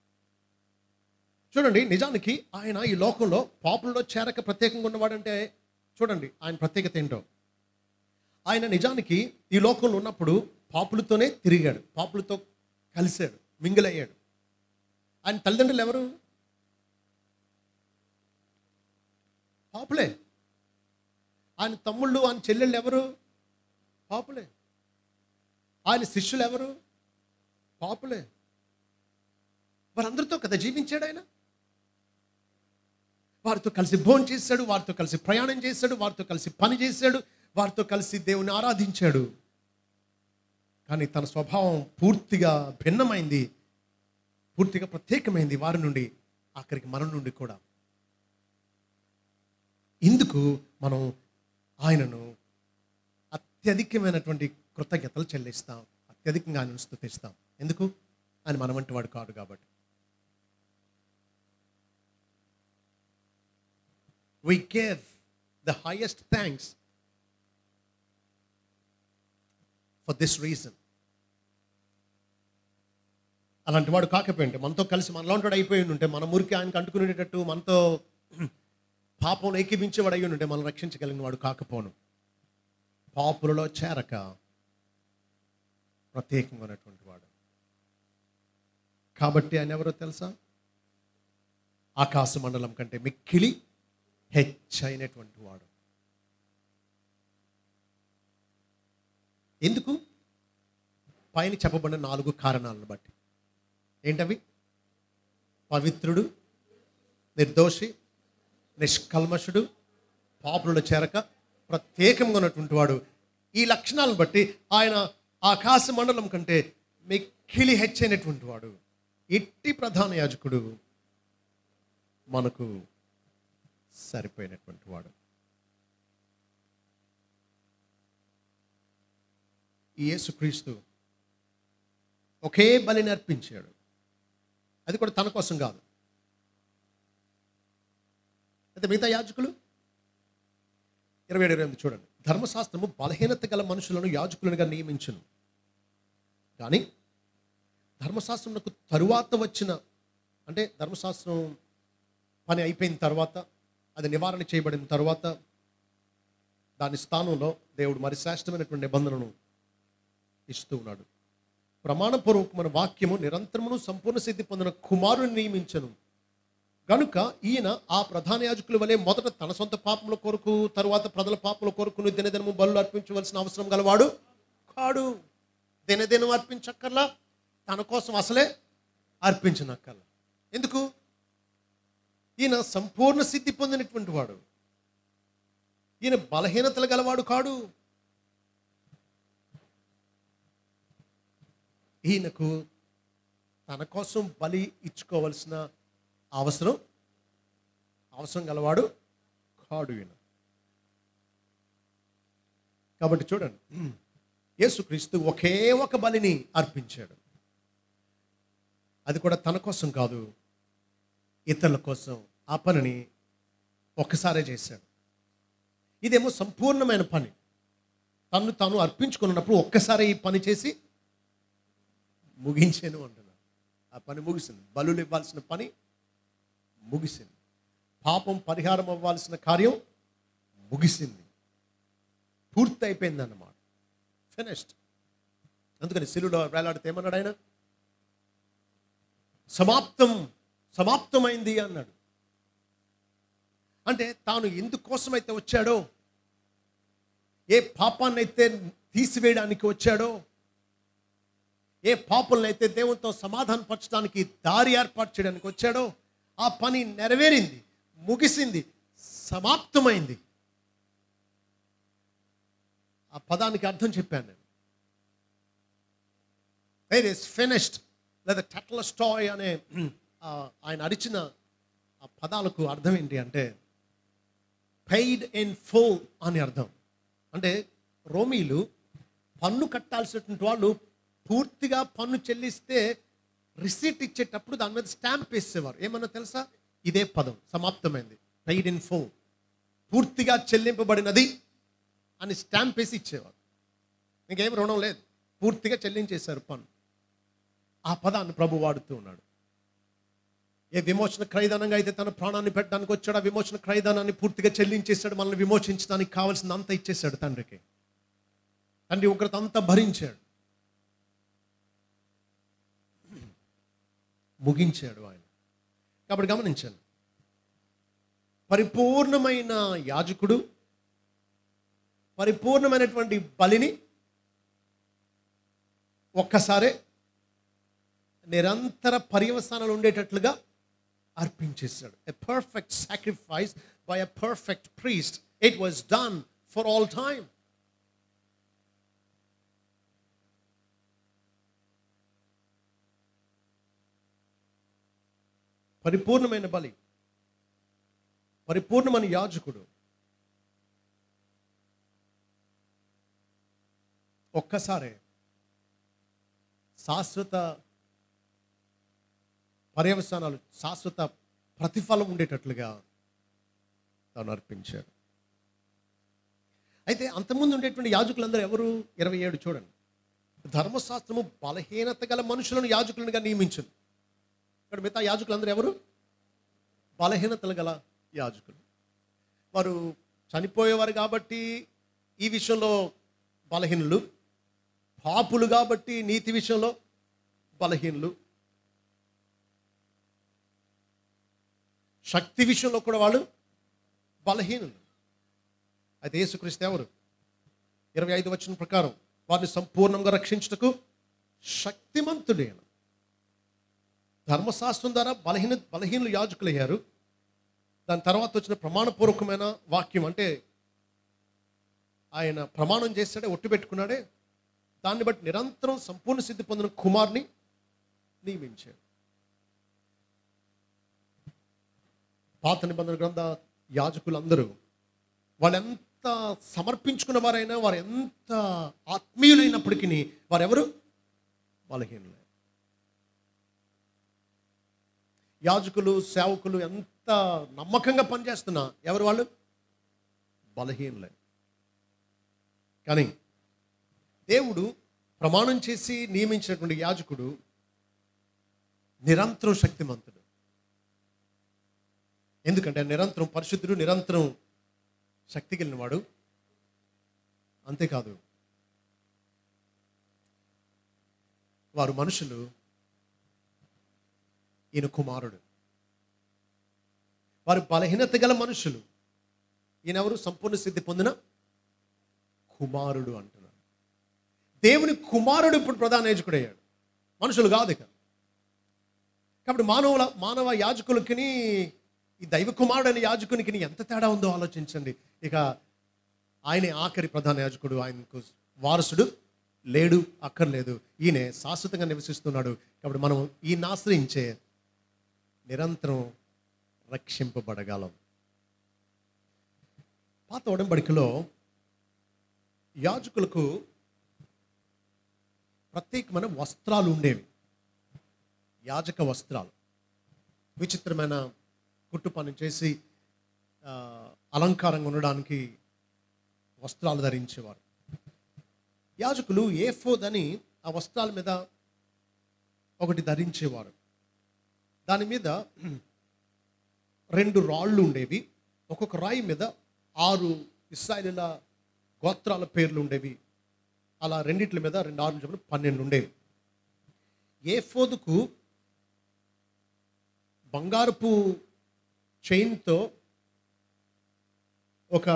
చూడండి నిజానికి ఆయన ఈ లోకంలో పాపుల్లో చేరక ప్రత్యేకంగా ఉన్నవాడంటే చూడండి ఆయన ప్రత్యేకత ఏంటో ఆయన నిజానికి ఈ లోకంలో ఉన్నప్పుడు పాపులతోనే తిరిగాడు పాపులతో కలిశాడు మింగిలయ్యాడు ఆయన తల్లిదండ్రులు ఎవరు పాపులే ఆయన తమ్ముళ్ళు ఆయన చెల్లెళ్ళు ఎవరు పాపులే ఆయన శిష్యులు ఎవరు పాపులే వారందరితో కదా జీవించాడు ఆయన వారితో కలిసి భోజనం చేశాడు వారితో కలిసి ప్రయాణం చేశాడు వారితో కలిసి పని చేశాడు వారితో కలిసి దేవుని ఆరాధించాడు కానీ తన స్వభావం పూర్తిగా భిన్నమైంది పూర్తిగా ప్రత్యేకమైంది వారి నుండి ఆఖరికి మన నుండి కూడా ఇందుకు మనం ఆయనను అత్యధికమైనటువంటి కృతజ్ఞతలు చెల్లిస్తాం అత్యధికంగా ఆయనను స్థుతిస్తాం ఎందుకు ఆయన మన వంటి వాడు కాదు కాబట్టి we give the highest thanks for this reason. అలాంటి వాడు కాకపోయింటే మనతో కలిసి మనలో ఉంటాడు అయిపోయి ఉంటే మన మురికి ఆయనకు అంటుకునేటట్టు మనతో పాపం ఏకీపించేవాడు అయ్యి ఉంటే మనం రక్షించగలిగిన వాడు కాకపోను పాపులలో చేరక ప్రత్యేకంగా ఉన్నటువంటి వాడు కాబట్టి ఆయన ఎవరో తెలుసా ఆకాశ మండలం కంటే మిక్కిలి హెచ్చైనటువంటి వాడు ఎందుకు పైన చెప్పబడిన నాలుగు కారణాలను బట్టి ఏంటవి పవిత్రుడు నిర్దోషి నిష్కల్మషుడు పాపులను చేరక ప్రత్యేకంగా ఉన్నటువంటి వాడు ఈ లక్షణాలను బట్టి ఆయన ఆకాశ మండలం కంటే మిక్కిలి హెచ్చైనటువంటి వాడు ఎట్టి ప్రధాన యాజకుడు మనకు సరిపోయినటువంటి వాడు ఈ యేసుక్రీస్తు ఒకే బలిని అర్పించాడు అది కూడా తన కోసం కాదు అయితే మిగతా యాజకులు ఇరవై ఏడు ఇరవై ఎనిమిది చూడండి ధర్మశాస్త్రము బలహీనత గల మనుషులను యాజకులుగా నియమించును కానీ ధర్మశాస్త్రంకు తరువాత వచ్చిన అంటే ధర్మశాస్త్రం పని అయిపోయిన తర్వాత అది నివారణ చేయబడిన తర్వాత దాని స్థానంలో దేవుడు మరి శ్రేష్టమైనటువంటి నిబంధనను ఇస్తూ ఉన్నాడు ప్రమాణపూర్వకమైన వాక్యము నిరంతరమును సంపూర్ణ సిద్ధి పొందిన కుమారుని నియమించను గనుక ఈయన ఆ ప్రధాన యాజకుల వలె మొదట తన సొంత పాపముల కొరకు తరువాత ప్రజల పాపముల కొరకు దినదినము బలు అర్పించవలసిన అవసరం గలవాడు కాడు దినదినం అర్పించక్కర్లా తన కోసం అసలే అర్పించనక్కర్లా ఎందుకు ఈయన సంపూర్ణ సిద్ధి పొందినటువంటి వాడు ఈయన బలహీనతలు గలవాడు కాడు ఈయనకు తన కోసం బలి ఇచ్చుకోవలసిన అవసరం అవసరం గలవాడు కాడు ఈయన కాబట్టి చూడండి యేసుక్రీస్తు ఒకే ఒక బలిని అర్పించాడు అది కూడా తన కోసం కాదు ఇతరుల కోసం ఆ పనిని ఒక్కసారే చేశాడు ఇదేమో సంపూర్ణమైన పని తను తాను అర్పించుకున్నప్పుడు ఒక్కసారి ఈ పని చేసి ముగించాను అంటున్నాడు ఆ పని ముగిసింది బలులు ఇవ్వాల్సిన పని ముగిసింది పాపం పరిహారం అవ్వాల్సిన కార్యం ముగిసింది పూర్తి అయిపోయింది అన్నమాట ఫినిష్డ్ అందుకని సిలులో వేలాడితే ఏమన్నాడు ఆయన సమాప్తం సమాప్తమైంది అన్నాడు అంటే తాను ఎందుకోసమైతే వచ్చాడో ఏ పాపాన్ని అయితే తీసివేయడానికి వచ్చాడో ఏ పాపులను అయితే దేవునితో సమాధానపరచడానికి దారి ఏర్పాటు చేయడానికి వచ్చాడో ఆ పని నెరవేరింది ముగిసింది సమాప్తమైంది ఆ పదానికి అర్థం చెప్పాను నేను ఇట్ ఈస్ ఫినిష్డ్ లేదా టెట్ల స్టాయ్ అనే ఆ, ఆయన అరిచిన ఆ పదాలకు అర్థం ఏంటి అంటే పెయిడ్ ఇన్ ఫుల్ అని అర్థం అంటే రోమీలు పన్ను కట్టాల్సినటువంటి వాళ్ళు పూర్తిగా పన్ను చెల్లిస్తే రిసీట్ ఇచ్చేటప్పుడు దాని మీద స్టాంప్ వేసేవారు ఏమన్నా తెలుసా ఇదే పదం సమాప్తమైంది పెయిడ్ ఇన్ ఫుల్ పూర్తిగా చెల్లింపబడినది అని స్టాంప్ వేసి ఇచ్చేవారు ఇంకేం రుణం లేదు పూర్తిగా చెల్లించేశారు పన్ను ఆ పదాన్ని ప్రభు వాడుతూ ఉన్నాడు ఏ విమోచన క్రయదానంగా అయితే తన ప్రాణాన్ని పెట్టడానికి వచ్చాడు ఆ విమోచన క్రయదానాన్ని పూర్తిగా చెల్లించేశాడు మనల్ని విమోచించడానికి కావాల్సింది అంతా ఇచ్చేశాడు తండ్రికి తండ్రి ఉగ్రత అంతా భరించాడు ముగించాడు ఆయన కాబట్టి గమనించండి పరిపూర్ణమైన యాజకుడు పరిపూర్ణమైనటువంటి బలిని ఒక్కసారే నిరంతర పర్యవసానాలు ఉండేటట్లుగా అర్పించేశాడు a perfect sacrifice by a perfect priest it was done for all time పరిపూర్ణమైన బలి పరిపూర్ణమైన యాజకుడు ఒక్కసారే శాశ్వత పర్యవసానాలు శాశ్వత ప్రతిఫలం ఉండేటట్లుగా తాను అర్పించాడు అయితే అంతకుముందు ఉండేటువంటి యాజకులందరూ ఎవరు ఇరవై ఏడు చూడండి ధర్మశాస్త్రము బలహీనత గల మనుషులను యాజకులుగా నియమించింది ఇక్కడ మిగతా యాజకులందరూ ఎవరు బలహీనతలు గల యాజకులు వారు చనిపోయేవారు కాబట్టి ఈ విషయంలో బలహీనులు పాపులు కాబట్టి నీతి విషయంలో బలహీనులు శక్తి విషయంలో కూడా వాళ్ళు బలహీనులు అయితే యేసుక్రీస్తు ఎవరు ఇరవై ఐదు వచ్చిన ప్రకారం వారిని సంపూర్ణంగా రక్షించుటకు శక్తిమంతుడైన ధర్మశాస్త్రం ద్వారా బలహీన బలహీనులు యాజకులయ్యారు దాని తర్వాత వచ్చిన ప్రమాణపూర్వకమైన వాక్యం అంటే ఆయన ప్రమాణం చేశాడే ఒట్టు పెట్టుకున్నాడే దాన్ని బట్టి నిరంతరం సంపూర్ణ సిద్ధి పొందిన కుమార్ని నియమించాడు పాత నిబంధన గ్రంథ యాజకులందరూ వాళ్ళు ఎంత సమర్పించుకున్న వారైనా వారు ఎంత ఆత్మీయులైనప్పటికీ వారెవరు బలహీనులే యాజకులు సేవకులు ఎంత నమ్మకంగా పనిచేస్తున్నా ఎవరు వాళ్ళు బలహీనులే కానీ దేవుడు ప్రమాణం చేసి నియమించినటువంటి యాజకుడు నిరంతరం శక్తిమంతుడు ఎందుకంటే నిరంతరం పరిశుద్ధుడు నిరంతరం శక్తి కలిగినవాడు అంతేకాదు వారు మనుషులు ఈయన కుమారుడు వారు బలహీనత గల మనుషులు ఈయన ఎవరు సంపూర్ణ సిద్ధి పొందిన కుమారుడు అంటున్నాడు దేవుని కుమారుడు ఇప్పుడు ప్రధాన యాజకుడయ్యాడు మనుషులు కాదు ఇక కాబట్టి మానవుల మానవ యాజకులకి ఈ దైవ కుమారుడు అనే యాజకునికి ఎంత తేడా ఉందో ఆలోచించండి ఇక ఆయనే ఆఖరి ప్రధాన యాజకుడు ఆయనకు వారసుడు లేడు అక్కర్లేదు ఈయనే శాశ్వతంగా నివసిస్తున్నాడు కాబట్టి మనం ఈయన ఆశ్రయించే నిరంతరం రక్షింపబడగలం పాత ఒడంబడికలో యాజకులకు ప్రత్యేకమైన వస్త్రాలు ఉండేవి యాజక వస్త్రాలు విచిత్రమైన కుట్టు పని చేసి ఆ, అలంకారంగా ఉండడానికి వస్త్రాలు ధరించేవారు యాజకులు ఏఫోద్ అని ఆ వస్త్రాల మీద ఒకటి ధరించేవారు దాని మీద రెండు రాళ్ళు ఉండేవి ఒక్కొక్క రాయి మీద ఆరు ఇస్రాయలీల గోత్రాల పేర్లు ఉండేవి అలా రెండిట్ల మీద రెండు ఆరు చెప్పిన పన్నెండు ఉండేవి ఏఫోదుకు బంగారపు చైన్తో ఒక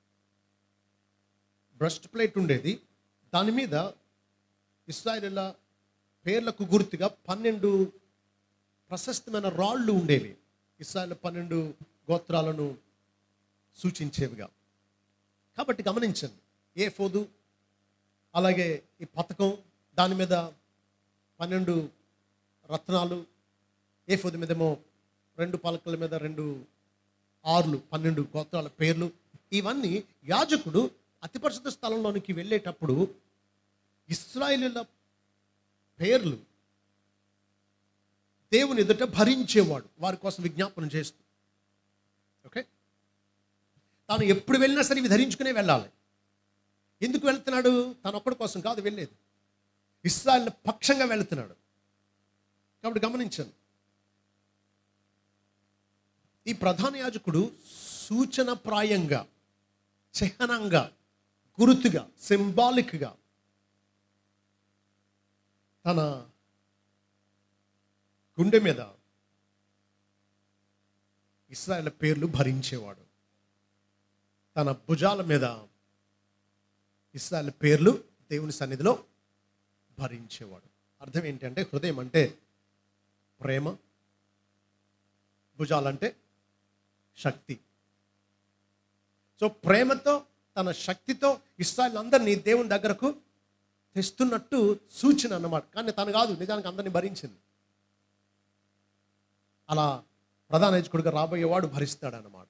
బ్రస్ట్ ప్లేట్ ఉండేది దాని మీద ఇస్రాయలీల పేర్లకు గుర్తుగా పన్నెండు ప్రశస్తమైన రాళ్ళు ఉండేవి ఇస్రాయల్ పన్నెండు గోత్రాలను సూచించేవిగా కాబట్టి గమనించండి ఏ ఫోదు అలాగే ఈ పథకం దాని మీద పన్నెండు రత్నాలు ఏ ఫోదు మీదేమో రెండు పలకల మీద రెండు ఆర్లు పన్నెండు గోత్రాల పేర్లు ఇవన్నీ యాజకుడు అతి పరిశుద్ధ స్థలంలోనికి వెళ్ళేటప్పుడు ఇస్రాయేలీల పేర్లు దేవుని ఎదుట భరించేవాడు వారి కోసం విజ్ఞాపన చేస్తూ ఓకే తాను ఎప్పుడు వెళ్ళినా సరే ఇవి ధరించుకునే వెళ్ళాలి ఎందుకు వెళ్తున్నాడు తను ఒక్కడి కోసం కాదు వెళ్ళేది ఇస్రాయల్ పక్షంగా వెళ్తున్నాడు కాబట్టి గమనించండి ఈ ప్రధాన యాజకుడు సూచన ప్రాయంగా చిహ్నంగా గుర్తుగా సింబాలిక్గా తన గుండె మీద ఇస్రాయల్ పేర్లు భరించేవాడు తన భుజాల మీద ఇస్రాయల్ పేర్లు దేవుని సన్నిధిలో భరించేవాడు అర్థం ఏంటంటే హృదయం అంటే ప్రేమ భుజాలంటే శక్తి సో ప్రేమతో తన శక్తితో ఇస్రాయల్ అందరినీ దేవుని దగ్గరకు తెస్తున్నట్టు సూచన అన్నమాట కానీ తను కాదు నిజానికి అందరినీ భరించింది అలా ప్రధాన యాజకుడిగా రాబోయేవాడు భరిస్తాడన్నమాట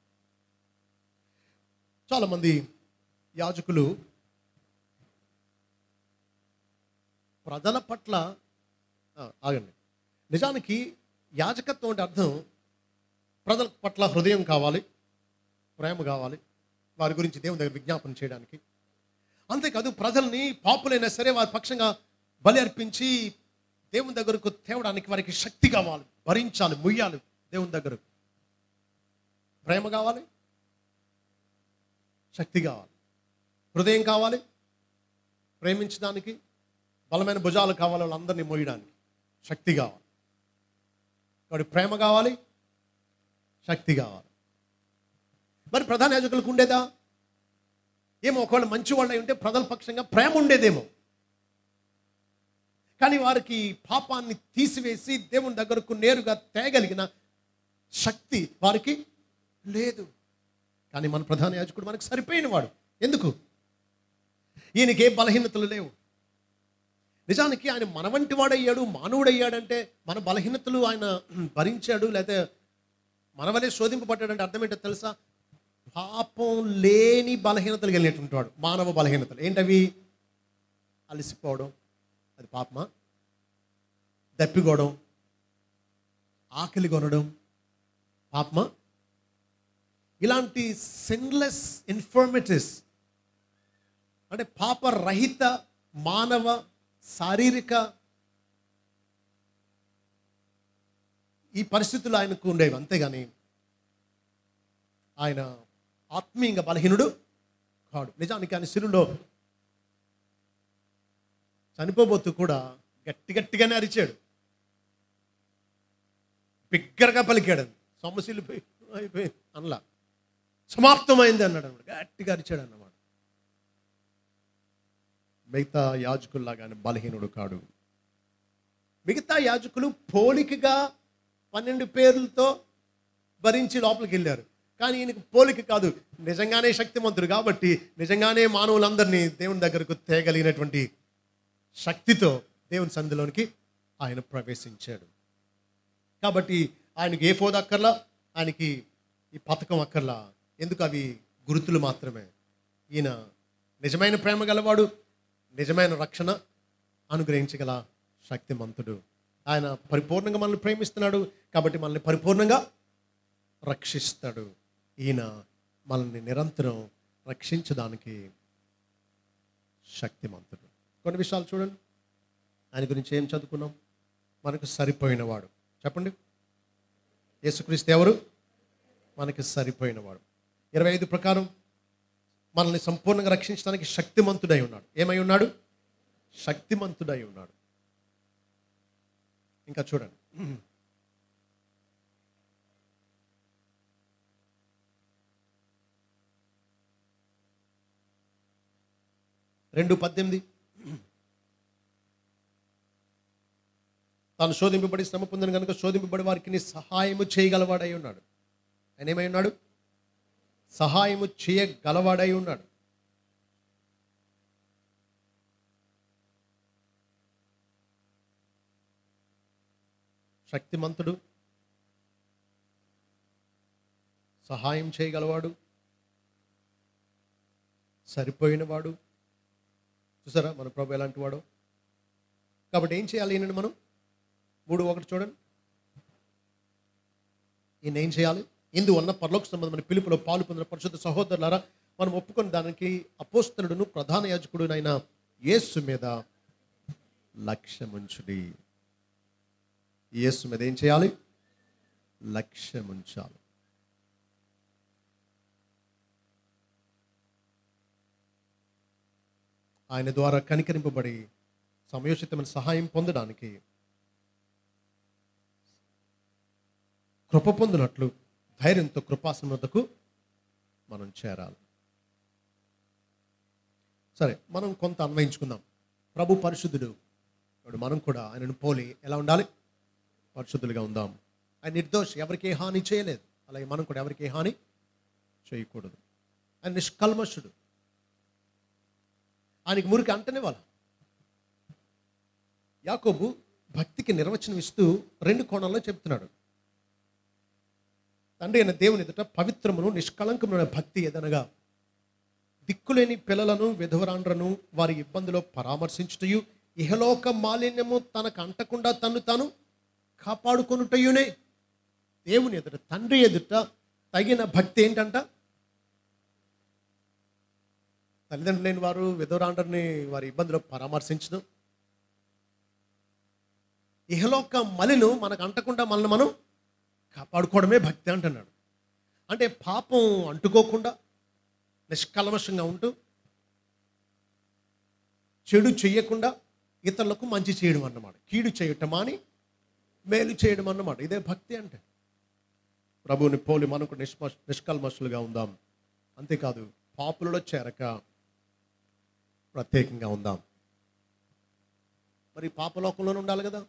చాలామంది యాజకులు ప్రజల పట్ల ఆ, ఆగండి నిజానికి యాజకత్వం అంటే అర్థం ప్రజల పట్ల హృదయం కావాలి ప్రేమ కావాలి వారి గురించి దేవుని దగ్గర విజ్ఞాపన చేయడానికి అంతేకాదు ప్రజల్ని పాపులైనా సరే వారి పక్షంగా బలి అర్పించి దేవుని దగ్గరకు తేవడానికి వారికి శక్తి కావాలి భరించాలి ముయ్యాలి దేవుని దగ్గరకు ప్రేమ కావాలి శక్తి కావాలి హృదయం కావాలి ప్రేమించడానికి బలమైన భుజాలు కావాలి వాళ్ళందరినీ మోయడానికి శక్తి కావాలి వాడి ప్రేమ కావాలి శక్తి కావాలి మరి ప్రధాన యాజకులకు ఉండేదా ఏమో ఒకవేళ మంచి వాళ్ళు అయి ఉంటే ప్రజల పక్షంగా ప్రేమ ఉండేదేమో కానీ వారికి పాపాన్ని తీసివేసి దేవుని దగ్గరకు నేరుగా తేగలిగిన శక్తి వారికి లేదు కానీ మన ప్రధాన యాజకుడు మనకు సరిపోయిన వాడు ఎందుకు ఈయనకి ఏ బలహీనతలు లేవు నిజానికి ఆయన మన వంటి వాడయ్యాడు మానవుడయ్యాడంటే మన బలహీనతలు ఆయన భరించాడు లేకపోతే మన వలే శోధింపబడ్డాడంటే అర్థం ఏంటో తెలుసా పాపం లేని బలహీనతలు కలిగినటువంటి వాడు మానవ బలహీనతలు ఏంటవి అలసిపోవడం అది పాపమా దప్పికోవడం ఆకలి కొనడం పాపమా ఇలాంటి సిన్లెస్ ఇన్ఫర్మిటీస్ అంటే పాపరహిత మానవ శారీరక ఈ పరిస్థితులు ఆయనకు ఉండేవి అంతేగాని ఆయన ఆత్మీయంగా బలహీనుడు కాడు నిజానికి ఆయన సిరులో చనిపోబోతూ కూడా గట్టి గట్టిగానే అరిచాడు బిగ్గరగా పలికాడు సొమ్మసిల్లిపోయి అయిపోయి అనలా సమాప్తమైంది అన్నాడు అన్నమాట గట్టిగా అరిచాడు అన్నమాట మిగతా యాజకుల్లాగా ఆయన బలహీనుడు కాడు మిగతా యాజకులు పోలికగా పన్నెండు పేర్లతో భరించి లోపలికి వెళ్ళారు కానీ ఈయనకు పోలిక కాదు నిజంగానే శక్తిమంతుడు కాబట్టి నిజంగానే మానవులందరినీ దేవుని దగ్గరకు తేగలిగినటువంటి శక్తితో దేవుని సంధిలోనికి ఆయన ప్రవేశించాడు కాబట్టి ఆయనకి ఏ ఫోద అక్కర్లా ఆయనకి ఈ పథకం అక్కర్లా ఎందుకు అవి గుర్తులు మాత్రమే ఈయన నిజమైన ప్రేమ గలవాడు నిజమైన రక్షణ అనుగ్రహించగల శక్తిమంతుడు ఆయన పరిపూర్ణంగా మనల్ని ప్రేమిస్తున్నాడు కాబట్టి మనల్ని పరిపూర్ణంగా రక్షిస్తాడు ఈయన మనల్ని నిరంతరం రక్షించడానికి శక్తిమంతుడు కొన్ని విషయాలు చూడండి ఆయన గురించి ఏం చదువుకున్నాం మనకు సరిపోయినవాడు చెప్పండి యేసుక్రీస్తు ఎవరు మనకి సరిపోయినవాడు ఇరవై ఐదు ప్రకారం మనల్ని సంపూర్ణంగా రక్షించడానికి శక్తిమంతుడై ఉన్నాడు ఏమై ఉన్నాడు శక్తిమంతుడై ఉన్నాడు ఇంకా చూడండి రెండు పద్దెనిమిది తాను శోధింపబడి శ్రమ పొందిన కనుక శోధింపబడి వారికి నీ సహాయము చేయగలవాడై ఉన్నాడు ఆయన ఏమై ఉన్నాడు సహాయము చేయగలవాడై ఉన్నాడు శక్తిమంతుడు సహాయం చేయగలవాడు సరిపోయినవాడు చూసారా మన ప్రభు ఎలాంటి వాడు కాబట్టి ఏం చేయాలి ఈయనని మనం మూడు ఒకటి చూడండి ఈయన ఏం చేయాలి ఇందువలన పరలోక సంబంధమైన పిలుపులో పాలు పొందిన పరిశుద్ధ సహోదరులారా మనం ఒప్పుకొని దానికి అపోస్తలుడును ప్రధాన యాజకుడునైన యేసు మీద లక్ష్యముంచుడి యేసు మీద ఏం చేయాలి లక్ష్యముంచాలి ఆయన ద్వారా కనికరింపబడి సమయోచితమైన సహాయం పొందడానికి కృప పొందినట్లు ధైర్యంతో కృపాసనం వద్దకు మనం చేరాలి సరే మనం కొంత అన్వయించుకుందాం ప్రభు పరిశుద్ధుడు ఇప్పుడు మనం కూడా ఆయనను పోలి ఎలా ఉండాలి పరిశుద్ధులుగా ఉందాం ఆయన నిర్దోషి ఎవరికి ఏ హాని చేయలేదు అలాగే మనం కూడా ఎవరికి ఏ హాని చేయకూడదు ఆయన నిష్కల్మషుడు ఆయనకి మురికి అంటనే వాళ్ళ యాకోబు భక్తికి నిర్వచనం ఇస్తూ రెండు కోణాల్లో చెప్తున్నాడు తండ్రి అయిన దేవుని ఎదుట పవిత్రమును నిష్కళంకమైన భక్తి ఏదనగా దిక్కులేని పిల్లలను విధవరాండ్రను వారి ఇబ్బందిలో పరామర్శించుటయు ఇహలోక మాలిన్యము తనకు అంటకుండా తను తాను కాపాడుకొనుటయునే దేవుని ఎదుట తండ్రి ఎదుట తగిన భక్తి ఏంటంట తల్లిదండ్రులు లేని వారు విధవరాండ్రని వారి ఇబ్బందిలో పరామర్శించడం ఇహలోక మలిను మనకు అంటకుండా మనల్ని మనం కాపాడుకోవడమే భక్తి అంటున్నాడు అంటే పాపం అంటుకోకుండా నిష్కల్మషంగా ఉంటూ చెడు చెయ్యకుండా ఇతరులకు మంచి చేయడం అన్నమాట కీడు చేయటం అని మేలు చేయడం అన్నమాట ఇదే భక్తి అంటే ప్రభువుని పోలి మనకు నిష్మ నిష్కల్మషులుగా ఉందాం అంతేకాదు పాపులలో చేరక ప్రత్యేకంగా ఉందాం మరి పాపలోకంలోనే ఉండాలి కదా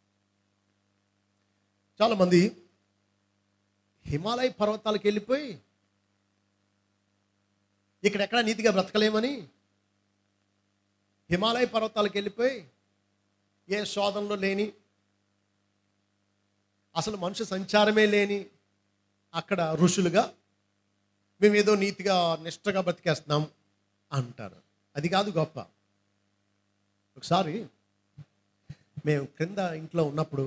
చాలామంది హిమాలయ పర్వతాలకు వెళ్ళిపోయి ఇక్కడెక్కడ నీతిగా బ్రతకలేమని హిమాలయ పర్వతాలకు వెళ్ళిపోయి ఏ శోధనలో లేని అసలు మనుషు సంచారమే లేని అక్కడ ఋషులుగా మేము ఏదో నీతిగా నిష్టగా బతికేస్తున్నాం అంటారు అది కాదు గొప్ప ఒకసారి మేము క్రింద ఇంట్లో ఉన్నప్పుడు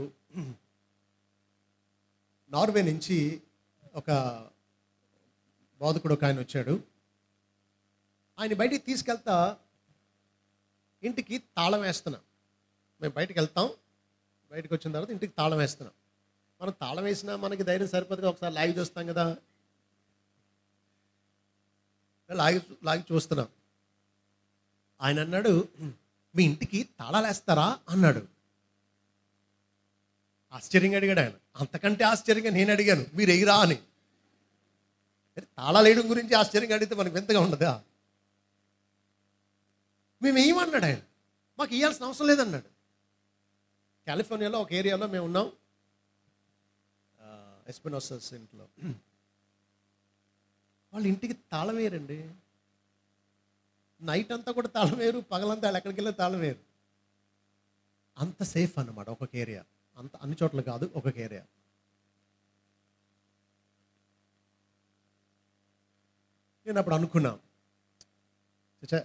నార్వే నుంచి ఒక బోధకుడు ఒక ఆయన వచ్చాడు ఆయన బయటికి తీసుకెళ్తా ఇంటికి తాళం వేస్తున్నాం మేము బయటికి వెళ్తాం బయటకు వచ్చిన తర్వాత ఇంటికి తాళం వేస్తున్నాం మనం తాళం వేసినా మనకి ధైర్యం సరిపోతుంది ఒకసారి లాగి చూస్తాం కదా లాగి లాగి చూస్తున్నాం ఆయన అన్నాడు మీ ఇంటికి తాళాలు వేస్తారా అన్నాడు ఆశ్చర్యంగా అడిగాడు ఆయన అంతకంటే ఆశ్చర్యంగా నేను అడిగాను మీరు ఎగిరా అని అరే, తాళాలు వేయడం గురించి ఆశ్చర్యంగా అడిగితే మనకు వింతగా ఉండదా మేము వేయమన్నాడు ఆయన మాకు ఇవ్వాల్సిన అవసరం లేదన్నాడు కాలిఫోర్నియాలో ఒక ఏరియాలో మేము ఉన్నాం ఎస్పెనోసస్ ఇంట్లో వాళ్ళ ఇంటికి తాళం వేయరండి నైట్ అంతా కూడా తాళం వేరు పగలంతా వాళ్ళు ఎక్కడికి వెళ్ళి తాళం వేరు అంత సేఫ్ అన్నమాట ఒక్కొక్క ఏరియా అంత అన్ని చోట్ల కాదు ఒక్కొక్క ఏరియా నేను అప్పుడు అనుకున్నా చచ్చా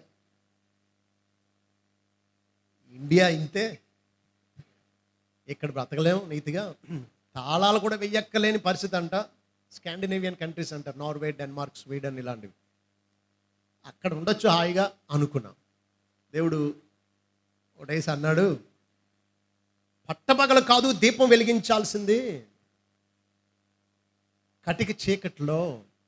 ఇండియా ఇంతే ఇక్కడ బ్రతకలేం నీతిగా తాళాలు కూడా వెయ్యక్కలేని పరిస్థితి అంట స్కాండినేవియన్ కంట్రీస్ అంటారు నార్వే డెన్మార్క్ స్వీడన్ ఇలాంటివి అక్కడ ఉండొచ్చు హాయిగా అనుకున్నా దేవుడు ఒకటేసి అన్నాడు పట్టపగలు కాదు దీపం వెలిగించాల్సింది కటిక చీకట్లో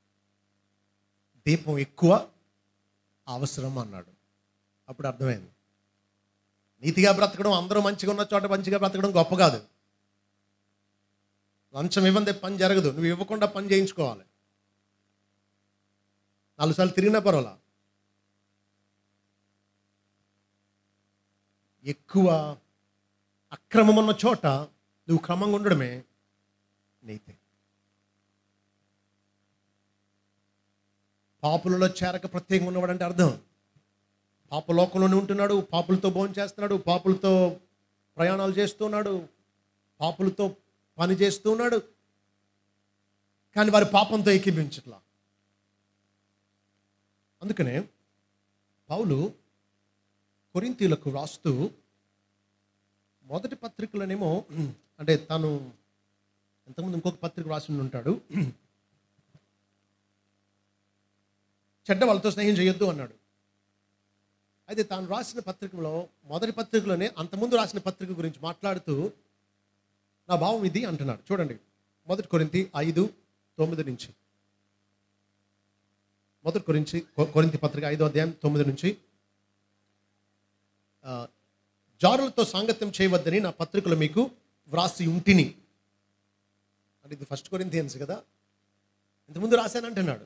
దీపం ఎక్కువ అవసరం అన్నాడు అప్పుడు అర్థమైంది నీతిగా బ్రతకడం అందరూ మంచిగా ఉన్న చోట మంచిగా బ్రతకడం గొప్ప కాదు లంచం ఇవ్వందే పని జరగదు నువ్వు ఇవ్వకుండా పని చేయించుకోవాలి నాలుగు సార్లు తిరిగినా పర్వాలా ఎక్కువ అక్రమం ఉన్న చోట నువ్వు క్రమంగా ఉండడమే నీతి పాపులలో చేరక ప్రత్యేకంగా ఉన్నవాడంటే అర్థం పాప లోకంలోనే ఉంటున్నాడు పాపులతో భోజనం చేస్తున్నాడు పాపులతో ప్రయాణాలు చేస్తున్నాడు పాపులతో పని చేస్తూ ఉన్నాడు కానీ వారి పాపంతో ఏకీభించట్లా అందుకనే పౌలు కొరింతీలకు రాస్తూ మొదటి పత్రికలనేమో అంటే తాను ఇంతకుముందు ఇంకొక పత్రిక రాసి ఉంటాడు చెడ్డ వాళ్ళతో స్నేహం చేయొద్దు అన్నాడు అయితే తాను రాసిన పత్రికలో మొదటి పత్రికలోనే అంతకుముందు రాసిన పత్రిక గురించి మాట్లాడుతూ నా భావం ఇది అంటున్నాడు చూడండి మొదటి కొరింతి ఐదు తొమ్మిది నుంచి మొదటి కొరించి కొ- కొరింతి పత్రిక ఐదో అధ్యాయం తొమ్మిది నుంచి ఆ, జారులతో సాంగత్యం చేయవద్దని నా పత్రికలో మీకు వ్రాసి ఉంటిని అంటే ఇది ఫస్ట్ కొరింతియన్స్ కదా ఇంతకుముందు రాశానంటున్నాడు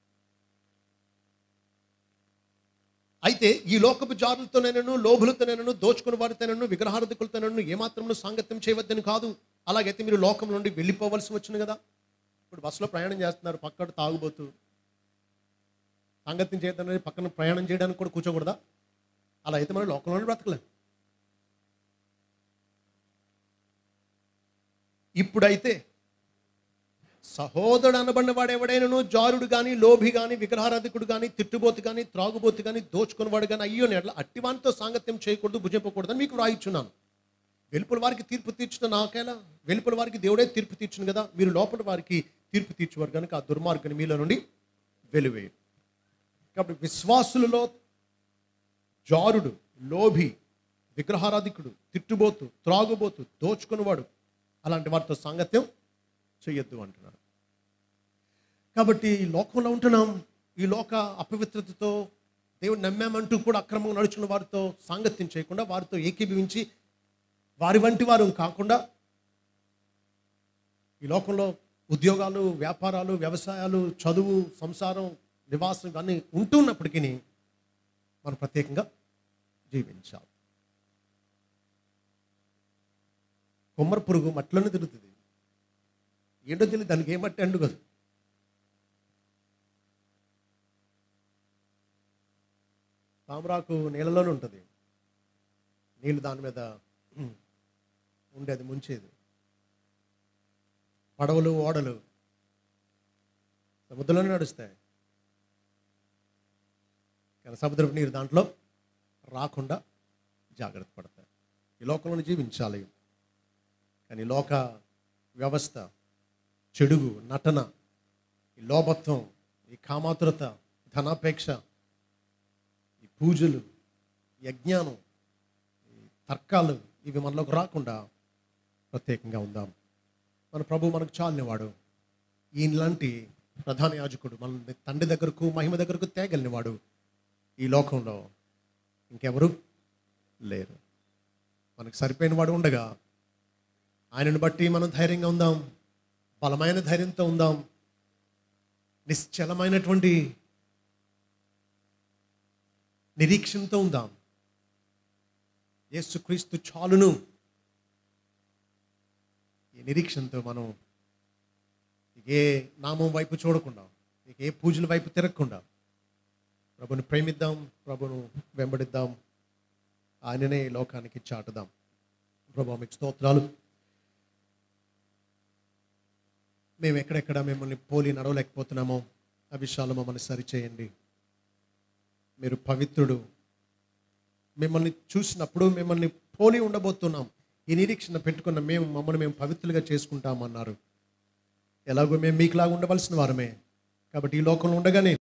అయితే ఈ లోకపు జారులతోనైనను లోభులతోనైనను దోచుకుని వారితోనైనను విగ్రహారధికులతోనైనను ఏమాత్రమును సాంగత్యం చేయవద్దని కాదు అలాగైతే మీరు లోకం నుండి వెళ్ళిపోవలసి వచ్చింది కదా ఇప్పుడు బస్సులో ప్రయాణం చేస్తున్నారు పక్కన తాగుబోతూ సాంగత్యం చేయొద్దనేది పక్కన ప్రయాణం చేయడానికి కూడా కూర్చోకూడదా అలా అయితే మనం లోకంలోనే బ్రతకలేం ఇప్పుడైతే సహోదరుడు అనబడిన వాడు ఎవడైనను జారుడు కానీ లోభి కానీ విగ్రహారాధికుడు కానీ తిట్టుబోతు కానీ త్రాగుబోతు కానీ దోచుకున్నవాడు కానీ అయ్యో అట్లా అట్టివానితో సాంగత్యం చేయకూడదు భుజింపకూడదని మీకు వ్రాయిచున్నాను వెలుపల వారికి తీర్పు తీర్చిన నాకేలా వెలుపల వారికి దేవుడే తీర్పు తీర్చును కదా మీరు లోపల వారికి తీర్పు తీర్చేవారు కనుక ఆ దుర్మార్గుని మీలో నుండి వెలువేయరు కాబట్టి విశ్వాసులలో జారుడు లోభి విగ్రహారాధికుడు తిట్టుబోతు త్రాగుబోతు దోచుకున్నవాడు అలాంటి వారితో సాంగత్యం చేయొద్దు అంటున్నాడు కాబట్టి ఈ లోకంలో ఉంటున్నాం ఈ లోక అపవిత్రతతో దేవుడు నమ్మామంటూ కూడా అక్రమంగా నడుచుకున్న వారితో సాంగత్యం చేయకుండా వారితో ఏకీభవించి వారి వంటి వారు కాకుండా ఈ లోకంలో ఉద్యోగాలు వ్యాపారాలు వ్యవసాయాలు చదువు సంసారం నివాసం ఇవన్నీ ఉంటున్నప్పటికీ మనం ప్రత్యేకంగా జీవించాలి కొమ్మర పురుగు మట్లోనే తిరుగుతుంది ఏంటో తెలియదు దానికి ఏ మట్టి అండు కదా తామరాకు నీళ్ళలోనే ఉంటుంది నీళ్ళు దాని మీద ఉమ్, ఉండేది ముంచేది పడవలు ఓడలు సముద్రంలోనే నడుస్తాయి కానీ సముద్రపు నీరు దాంట్లో రాకుండా జాగ్రత్త పడతాయి ఈ లోకంలో జీవించాలి కానీ లోక వ్యవస్థ చెడుగు నటన ఈ లోభత్వం ఈ కామాతురత ధనాపేక్ష ఈ పూజలు ఈ అజ్ఞానం తర్కాలు ఇవి మనలోకి రాకుండా ప్రత్యేకంగా ఉందాం మన ప్రభు మనకు చాలినవాడు ఈయనలాంటి ప్రధాన యాజకుడు మన తండ్రి దగ్గరకు మహిమ దగ్గరకు తేగలినవాడు ఈ లోకంలో ఇంకెవరు లేరు మనకు సరిపోయిన వాడు ఉండగా ఆయనను బట్టి మనం ధైర్యంగా ఉందాం బలమైన ధైర్యంతో ఉందాం నిశ్చలమైనటువంటి నిరీక్షణతో ఉందాం యేసుక్రీస్తు చాలును ఈ నిరీక్షణతో మనం ఇక ఏ నామం వైపు చూడకుండా ఇక ఏ పూజల వైపు తిరగకుండా ప్రభుని ప్రేమిద్దాం ప్రభును వెంబడిద్దాం ఆయననే ఈ లోకానికి చాటుదాం ప్రభు మీకు స్తోత్రాలు మేము ఎక్కడెక్కడ మిమ్మల్ని పోలి నడవలేకపోతున్నామో ఆ విషయాలు మమ్మల్ని సరిచేయండి మీరు పవిత్రుడు మిమ్మల్ని చూసినప్పుడు మిమ్మల్ని పోలి ఉండబోతున్నాం ఈ నిరీక్షణ పెట్టుకున్న మేము మమ్మల్ని మేము పవిత్రులుగా చేసుకుంటామన్నారు ఎలాగో మేము మీకులాగా ఉండవలసిన వారమే కాబట్టి ఈ లోకంలో ఉండగానే